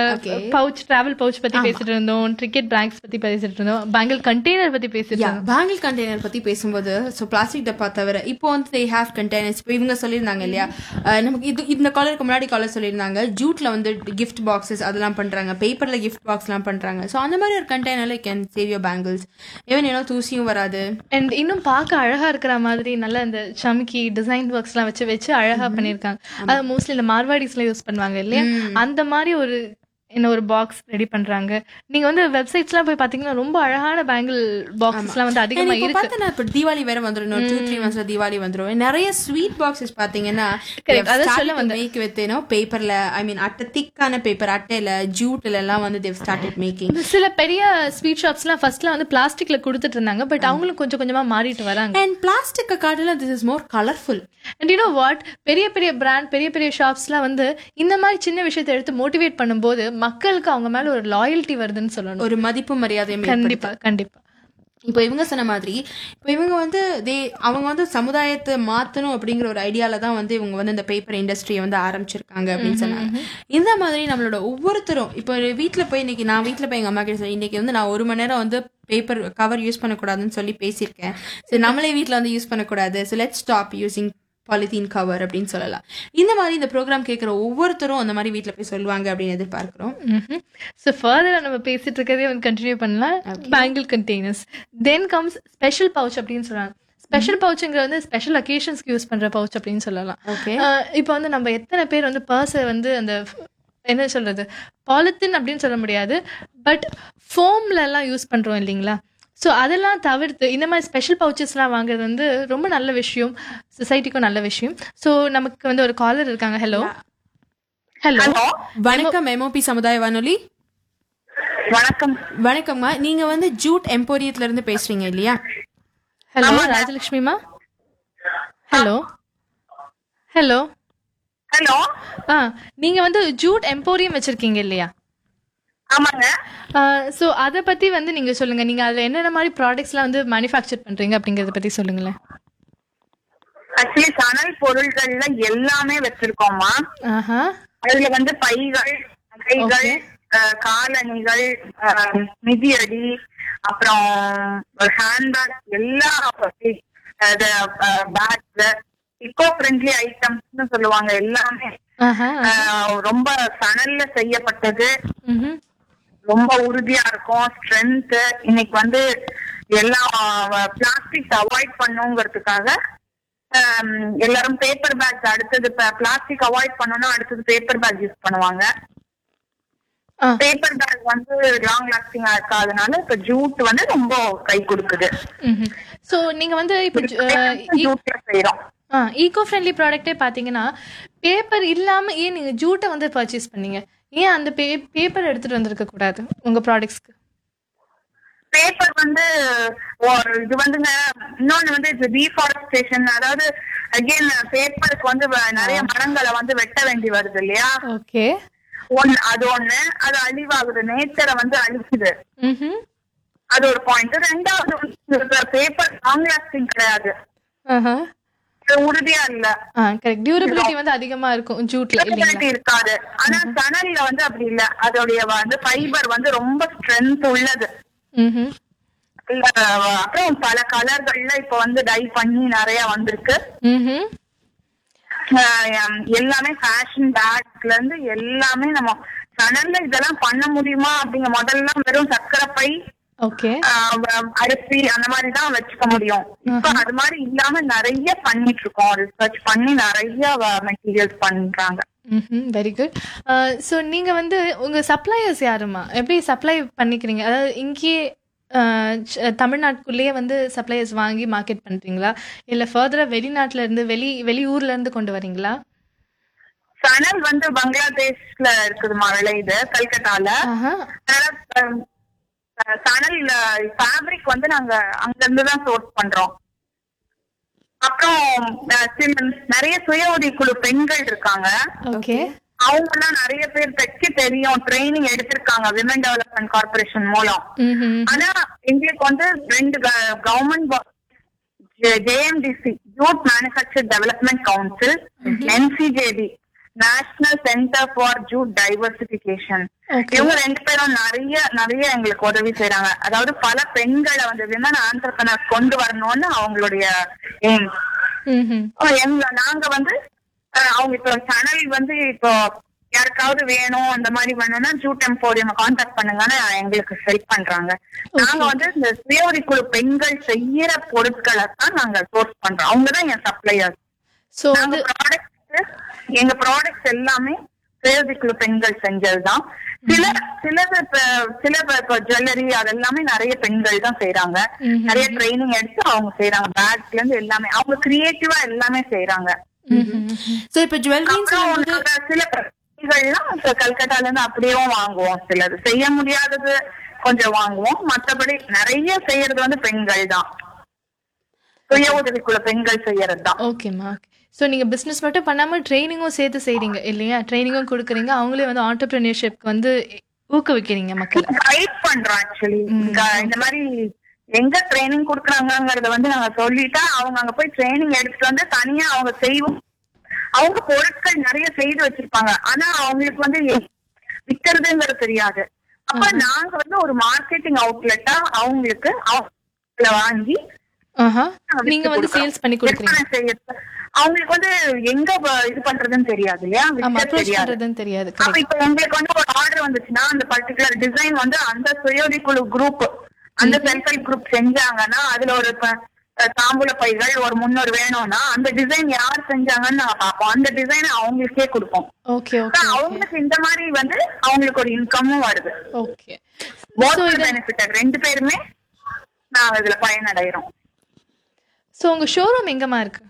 பவுச் டிராவல் பவுச் பத்தி பேசிட்டு இருந்தோம் டிக்கெட் பேக்ஸ் பத்தி பேசிட்டு இருந்தோம் பேங்கிள் கண்டெய்னர் பத்தி பேசிட்டு இருந்தோம் பேங்கிள் கண்டெய்னர் பத்தி பேசும்போது ஸோ பிளாஸ்டிக் டப்பா தவிர இப்போ வந்து தே ஹேவ் கண்டெய்னர்ஸ் இப்போ இவங்க சொல்லியிருந்தாங்க இல்லையா அஹ் நமக்கு இது இந்த காலருக்கு முன்னாடி காலர் சொல்லியிருந்தாங்க ஜூட்ல வந்து கிஃப்ட் பாக்ஸஸ் அதெல்லாம் பண்றாங்க பேப்பர்ல கிஃப்ட் பாக்ஸ்லாம் பண்றாங்க ஸோ அந்த மாதிரி ஒரு கண்டெய்னர்ல can save your bangles even ஏன்னா தூசியும் வராது அண்ட் இன்னும் பார்க்க அழகா இருக்கிற மாதிரி நல்ல இந்த சமுக்கி டிசைன் ஒர்க்ஸ்லாம் வச்சு வச்சு அழகா பண்ணியிருக்காங்க அது மோஸ்ட்லி இந்த மார்வாடிஸ்ல யூஸ் பண்ணுவாங்க இல்லையா அந்த மாதிரி ஒரு என்ன ஒரு பாக்ஸ் ரெடி பண்றாங்க நீங்க வந்து வெப்சைட்ஸ்லாம் போய் பாத்தீங்கன்னா ரொம்ப அழகான பேங்கிள் பாக்ஸஸ்லாம் வந்து அதிகமா இப்போ இருக்கு பார்த்தா இப்போ தீபாவளி வேற வந்துடும் டூ த்ரீ மந்த்ஸ்ல தீபாவளி வந்துடும் நிறைய ஸ்வீட் பாக்ஸஸ் பாத்தீங்கன்னா Correct. அதான் சொல்ல மேக் வித் பேப்பர்ல ஐ மீன் அட்டை திக்கான பேப்பர் அட்டையில ஜூட்ல எல்லாம் வந்து தேவ் ஸ்டார்டட் மேக்கிங் சில பெரிய ஸ்வீட் ஷாப்ஸ்லாம் ஃபர்ஸ்ட்ல வந்து பிளாஸ்டிக்ல கொடுத்துட்டு இருந்தாங்க பட் அவங்களும் கொஞ்சம் கொஞ்சமா மாறிட்டு வராங்க அண்ட் பிளாஸ்டிக் காட்டில this is more colourful and you know what பெரிய பெரிய பிராண்ட் பெரிய பெரிய ஷாப்ஸ்லாம் வந்து இந்த மாதிரி சின்ன விஷயத்தை எடுத்து மோட்டிவேட் பண்ணும்போது மக்களுக்கு அவங்க மேல ஒரு லாயல்ட்டி வருதுன்னு சொல்லணும் ஒரு மதிப்பு மரியாதையும் கண்டிப்பா கண்டிப்பா இப்போ இவங்க சொன்ன மாதிரி இப்போ இவங்க வந்து தே அவங்க வந்து சமுதாயத்தை மாத்தணும் அப்படிங்கிற ஒரு ஐடியால தான் வந்து இவங்க வந்து இந்த பேப்பர் இண்டஸ்ட்ரியை வந்து ஆரம்பிச்சிருக்காங்க அப்படின்னு சொன்னாங்க இந்த மாதிரி நம்மளோட ஒவ்வொருத்தரும் இப்போ வீட்ல போய் இன்னைக்கு நான் வீட்ல போய் எங்க அம்மா கிட்ட சொல்லி இன்னைக்கு வந்து நான் ஒரு மணி நேரம் வந்து பேப்பர் கவர் யூஸ் பண்ணக்கூடாதுன்னு சொல்லி பேசியிருக்கேன் சரி நம்மளே வீட்ல வந்து யூஸ் பண்ணக்கூடாது so let stop using polythene cover அப்படின்னு சொல்லலாம் இந்த மாதிரி இந்த ப்ரோக்ராம் கேட்குற ஒவ்வொருத்தரும் அந்த மாதிரி வீட்ல போய் சொல்லுவாங்க அப்படின்னு எதிர்பார்க்கிறோம் ஸோ ஃபர்தராக நம்ம பேசிட்டு இருக்கதே வந்து கண்டினியூ பண்ணலாம் bangle containers then comes special pouch அப்படின்னு சொல்றாங்க ஸ்பெஷல் பவுச்சுங்கிற வந்து ஸ்பெஷல் அக்கேஷன்ஸ்க்கு யூஸ் பண்ற பவுச் அப்படின்னு சொல்லலாம் ஓகே அஹ் இப்போ வந்து நம்ம எத்தனை பேர் வந்து பர்ஸை வந்து அந்த என்ன சொல்றது பாலித்தீன் அப்படின்னு சொல்ல முடியாது பட் ஃபோம்ல எல்லாம் யூஸ் பண்றோம் இல்லைங்களா ஸோ அதெல்லாம் தவிர்த்து இந்த மாதிரி ஸ்பெஷல் பவுச்சஸ்லாம் வாங்குறது வந்து ரொம்ப நல்ல விஷயம் சொசைட்டிக்கும் நல்ல விஷயம் ஸோ நமக்கு வந்து ஒரு காலர் இருக்காங்க ஹலோ ஹலோ வணக்கம் எம்ஓபி சமுதாய வானொலி வணக்கம் வணக்கம்மா நீங்க வந்து ஜூட் எம்போரியத்துல இருந்து பேசுறீங்க இல்லையா ஹலோ ராஜலட்சுமிமா ஹலோ ஹலோ ஹலோ ஆ நீங்க வந்து ஜூட் எம்போரியம் வச்சிருக்கீங்க இல்லையா ஆமாங்க ஸோ அதை பத்தி வந்து நீங்க சொல்லுங்க நீங்க அதுல என்னென்ன மாதிரி ப்ராடக்ட்ஸ்லாம் வந்து மேனுஃபேக்சர் பண்றீங்க அப்படிங்கறத பத்தி சொல்லுங்களேன் ஆக்சுவலி சணல் பொருள்கள்ல எல்லாமே வச்சிருக்கோம்மா ஆஹா அதுல வந்து பைகள் கைகள் Okay. அஹ், காலணிகள் அஹ், மிதியடி அப்புறம் ஹேண்ட்பேக் எல்லா பேக்ஸ் இக்கோ ஃப்ரெண்ட்லி ஐட்டம்ஸ்னு சொல்லுவாங்க எல்லாமே ஆஹா அஹ், ரொம்ப சணல்ல செய்யப்பட்டது ம்ஹும். ரொம்ப உறுதியா இருக்கும் ஸ்ட்ரென்த் இன்னைக்கு வந்து எல்லாம் பிளாஸ்டிக் அவாய்ட் பண்ணுங்கிறதுக்காக ஆம், எல்லாரும் பேப்பர் பேக் அடுத்தது பிளாஸ்டிக் அவாய்ட் பண்ணணும்னா அடுத்தது பேப்பர் பேக் யூஸ் பண்ணுவாங்க ஆ பேப்பர் பேக் வந்து லாங் லாஸ்டிங்கா இருக்காதனால இப்ப ஜூட் வந்து ரொம்ப கை கொடுக்குது ம்ஹும். ஸோ நீங்க வந்து இப்போ ஜூட்ல செய்யறோம் ஆ ஈகோ ஃப்ரெண்ட்லி ப்ராடக்ட்டே பார்த்தீங்கன்னா பேப்பர் இல்லாம ஏன் நீங்க ஜூட்டை வந்து பர்ச்சேஸ் பண்ணீங்க ஏன் அந்த பே பேப்பர் எடுத்துட்டு வந்திருக்க கூடாது உங்க ப்ராடக்ட்ஸ்க்கு பேப்பர் வந்து ஒரு இது வந்துங்க இன்னொன்னு வந்து இது டீஃபாரஸ்டேஷன் அதாவது அகைன் பேப்பருக்கு வந்து வ- நிறைய மரங்களை வந்து வெட்ட வேண்டி வருது இல்லையா ஓகே ஒன்னு அது ஒண்ணு அது அழிவாகுது நேச்சரை வந்து அழிக்குது ம் அது ஒரு பாயிண்ட் ரெண்டாவது பேப்பர் லாங் லாஸ்டிங் கிடையாது ஆஹா இது உறுதியா இல்ல ஆ கரெக்ட் டியூரபிலிட்டி வந்து அதிகமா இருக்கும் ஜூட்ல இல்லைங்களா Durability இருக்காது ஆனா சணல்ல வந்து அப்படி இல்ல அதோடைய வந்து ஃபைபர் வந்து ரொம்ப ஸ்ட்ரென்த் உள்ளது ம்ஹும். இல்ல, அப்புறம் பல கலர்கள்ல இப்ப வந்து டை பண்ணி நிறைய வந்திருக்கு ம்ஹும். அஹ் எல்லாமே ஃபேஷன் பேக்ல இருந்து எல்லாமே நம்ம சணல்ல இதெல்லாம் பண்ண முடியுமா அப்படிங்க முதல்ல வெறும் சர்க்கரை பை ஓகே ஆஹ் அரிசி அந்த மாதிரி தான் வச்சுக்க முடியும் இப்ப அது மாதிரி இல்லாம நிறைய பண்ணிட்டு இருக்கோம் ரிசர்ச் பண்ணி நிறைய மெட்டீரியல்ஸ் பண்றாங்க வெரி குட் ஸோ நீங்க வந்து உங்க சப்ளையர்ஸ் யாருமா எப்படி சப்ளை பண்ணிக்கிறீங்க அதாவது இங்கேயே அஹ், ச- தமிழ்நாட்டுக்குள்ளேயே வந்து சப்ளையர்ஸ் வாங்கி மார்க்கெட் பண்றீங்களா இல்ல ஃபர்தரா வெளிநாட்டுல இருந்து வெளி வெளியூர்ல இருந்து கொண்டு வரீங்களா சணல் வந்து பங்களாதேஷ்ல இருக்குதுமா விளையுது கல்கட்டால ஆஹா அதனால அஹ், அஹ், சணல் ஃபேப்ரிக் வந்து நாங்க அங்க இருந்து தான் சோர்ஸ் பண்றோம் அப்புறம் அஹ், சில- நிறைய சுய உதவிக்குழு பெண்கள் இருக்காங்க ஓகே அவங்க எல்லாம் நிறைய பேர் தைக்க தெரியும் ட்ரைனிங் எடுத்திருக்காங்க விமன் டெவலப்மெண்ட் கார்பரேஷன் மூலம் ம் ஆனா எங்களுக்கு வந்து ரெண்டு government JMDC jute manufacture development council NCJD national centre for jute diversification Okay. இவங்க ரெண்டு பேரும் நிறைய நிறைய எங்களுக்கு உதவி செய்றாங்க அதாவது பல பெண்களை வந்து விமன் ஆண்டர்பனர்ஸ் கொண்டு வரணும்னு அவங்களுடைய எய்ம் ம் எங்க நாங்க வந்து அஹ், அவங்க இப்போ சேனல் வந்து இப்போ யாருக்காவது வேணும் அந்த மாதிரி வேணும்னா ஜூட் எம்போரியம் கான்டாக்ட் பண்ணுங்கன்னு எங்களுக்கு ஹெல்ப் பண்றாங்க நாங்க வந்து இந்த சுயோதி குழு பெண்கள் செய்யற பொருட்களை தான் நாங்க சோர்ஸ் பண்றோம் அவங்க தான் என் சப்ளையர் ஸோ நாங்க வந்து ப்ராடக்ட்ஸ் எங்க ப்ராடக்ட்ஸ் எல்லாமே சுயோதி குழு பெண்கள் செஞ்சதுதான் சில சில சில ஜுவல்லரி அதெல்லாமே நிறைய பெண்கள் தான் செய்யறாங்க நிறைய ட்ரைனிங் எடுத்து அவங்க செய்யறாங்க பேக்ல இருந்து எல்லாமே அவங்க கிரியேட்டிவா எல்லாமே செய்யறாங்க சோ இப்ப ஜுவல்லரின்னு அப்புறம் சொல்லும்போது நாங்க சில பிரச்சனைகள்லாம் இப்ப கல்கட்டால இருந்து அப்படியும் வாங்குவோம் சிலது செய்ய முடியாதது கொஞ்சம் வாங்குவோம் மத்தபடி நிறைய செய்யறது வந்து பெண்கள் தான் சுய உதவிக்குள்ள பெண்கள் செய்யறது தான் ஓகேம்மா ஓகே ஸோ நீங்க பிசினஸ் மட்டும் பண்ணாம ட்ரைனிங்கும் சேர்த்து செய்றீங்க இல்லையா ட்ரைனிங்கும் கொடுக்குறீங்க அவங்களே வந்து ஆண்டர்பிரினியர்ஷிப்க்கு வந்து ஊக்குவிக்கிறீங்க மக்களை கைட் பண்றோம் ஆக்சுவலி இந்த மாதிரி எங்க ட்ரைனிங் குடுக்குறாங்கங்கறத வந்து நாங்க சொல்லிட்டா அவங்க அங்க போய் ட்ரைனிங் எடுத்துட்டு வந்து தனியா அவங்க செய்வோம் அவங்க பொருட்கள் நிறைய செய்து வச்சிருப்பாங்க ஆனா அவங்களுக்கு வந்து எ- விக்கிறதுங்கிறது தெரியாது அப்ப நாங்க வந்து ஒரு மார்க்கெட்டிங் அவுட்லெட்டா அவங்களுக்கு அவங்கள வாங்கி ஆஹா வித்து நீங்க வந்து கொடுக்குறோம். சேல்ஸ் பண்ணி கொடுக்குறீங்க விற்பனை செய்யறது அவங்களுக்கு வந்து எங்க வ- இது பண்றதுன்னு தெரியாது இல்லையா ஆமா விற்க அப்ரோச் தெரியாது பண்றதுன்னு தெரியாது அப்ப correct. இப்ப உங்களுக்கு வந்து ஒரு ஆர்டர் வந்துச்சுன்னா அந்த பர்டிகுலர் டிசைன் வந்து அந்த சுயோதி குழு குரூப் அந்த செல்ஃப் ஹெல்ப் குரூப் செஞ்சாங்கன்னா அதுல ஒரு ப- அஹ் தாம்பூல பைகள் ஒரு முன்னூறு வேணும்னா அந்த டிசைன் யார் செஞ்சாங்கன்னு நான் பார்ப்போம் அந்த டிசைன் அவங்களுக்கே கொடுப்போம் ஓகே அப்ப ஓகே அவங்களுக்கு இந்த மாதிரி வந்து அவங்களுக்கு ஒரு இன்கமும் வருது ஓகே போத் பெனிஃபிட் ரெண்டு பேருமே நாங்க இதுல பயனடைகிறோம் ஸோ உங்க ஷோரூம் எங்கம்மா இருக்கு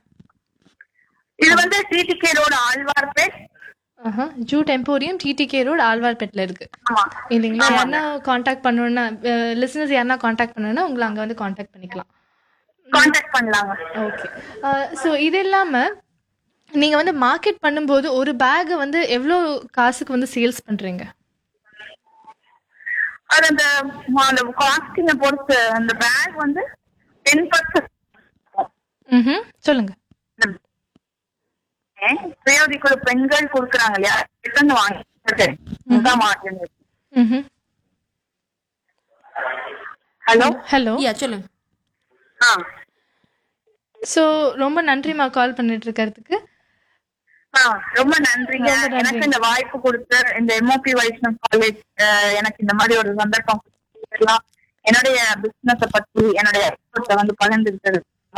இது வந்து டிடிகே ரோடு ஆழ்வார்பேட் ஆஹா ஜூட் எம்போரியம் டிடிகே ரோடு ஆழ்வார்பேட்டில் இருக்கு ஆமா இல்லைங்களா யாருன்னா காண்டாக்ட் பண்ணணும்னா லிசனர்ஸ் யாருன்னா காண்டாக்ட் பண்ணணும்னா உங்களை அங்கே வந்து காண்டாக்ட் பண்ணிக்கலாம் கான்டாக்ட் பண்ணலாங்க ஓகே ஸோ இது இல்லாமல் நீங்க வந்து மார்க்கெட் பண்ணும்போது ஒரு பேக் வந்து எவ்வளோ காசுக்கு வந்து சேல்ஸ் பண்றீங்க அது அந்த அந்த காஸ்டிங்க பொறுத்து அந்த பேக் வந்து டென் பர்சன்ட் ம் சொல்லுங்க சுயோதிக்குழு பெண்கள் கொடுக்குறாங்க இல்லையா ரிட்டர்ன் வாங்கி அதான் மார்ஜின் ம் ஹலோ ஹலோ யா சொல்லுங்க ஆ ஸோ ரொம்ப நன்றிம்மா கால் பண்ணிட்டு இருக்கிறதுக்கு ஆ, ரொம்ப நன்றிங்க ரொம்ப நன்றி. எனக்கு இந்த வாய்ப்பு கொடுத்த இந்த எம்ஓபி வைஷ்ணவ் காலேஜ் எனக்கு இந்த மாதிரி ஒரு சந்தர்ப்பம் எல்லாம் என்னுடைய பிசினஸ பத்தி என்னுடைய effort அ வந்து பகிர்ந்துக்கிட்டது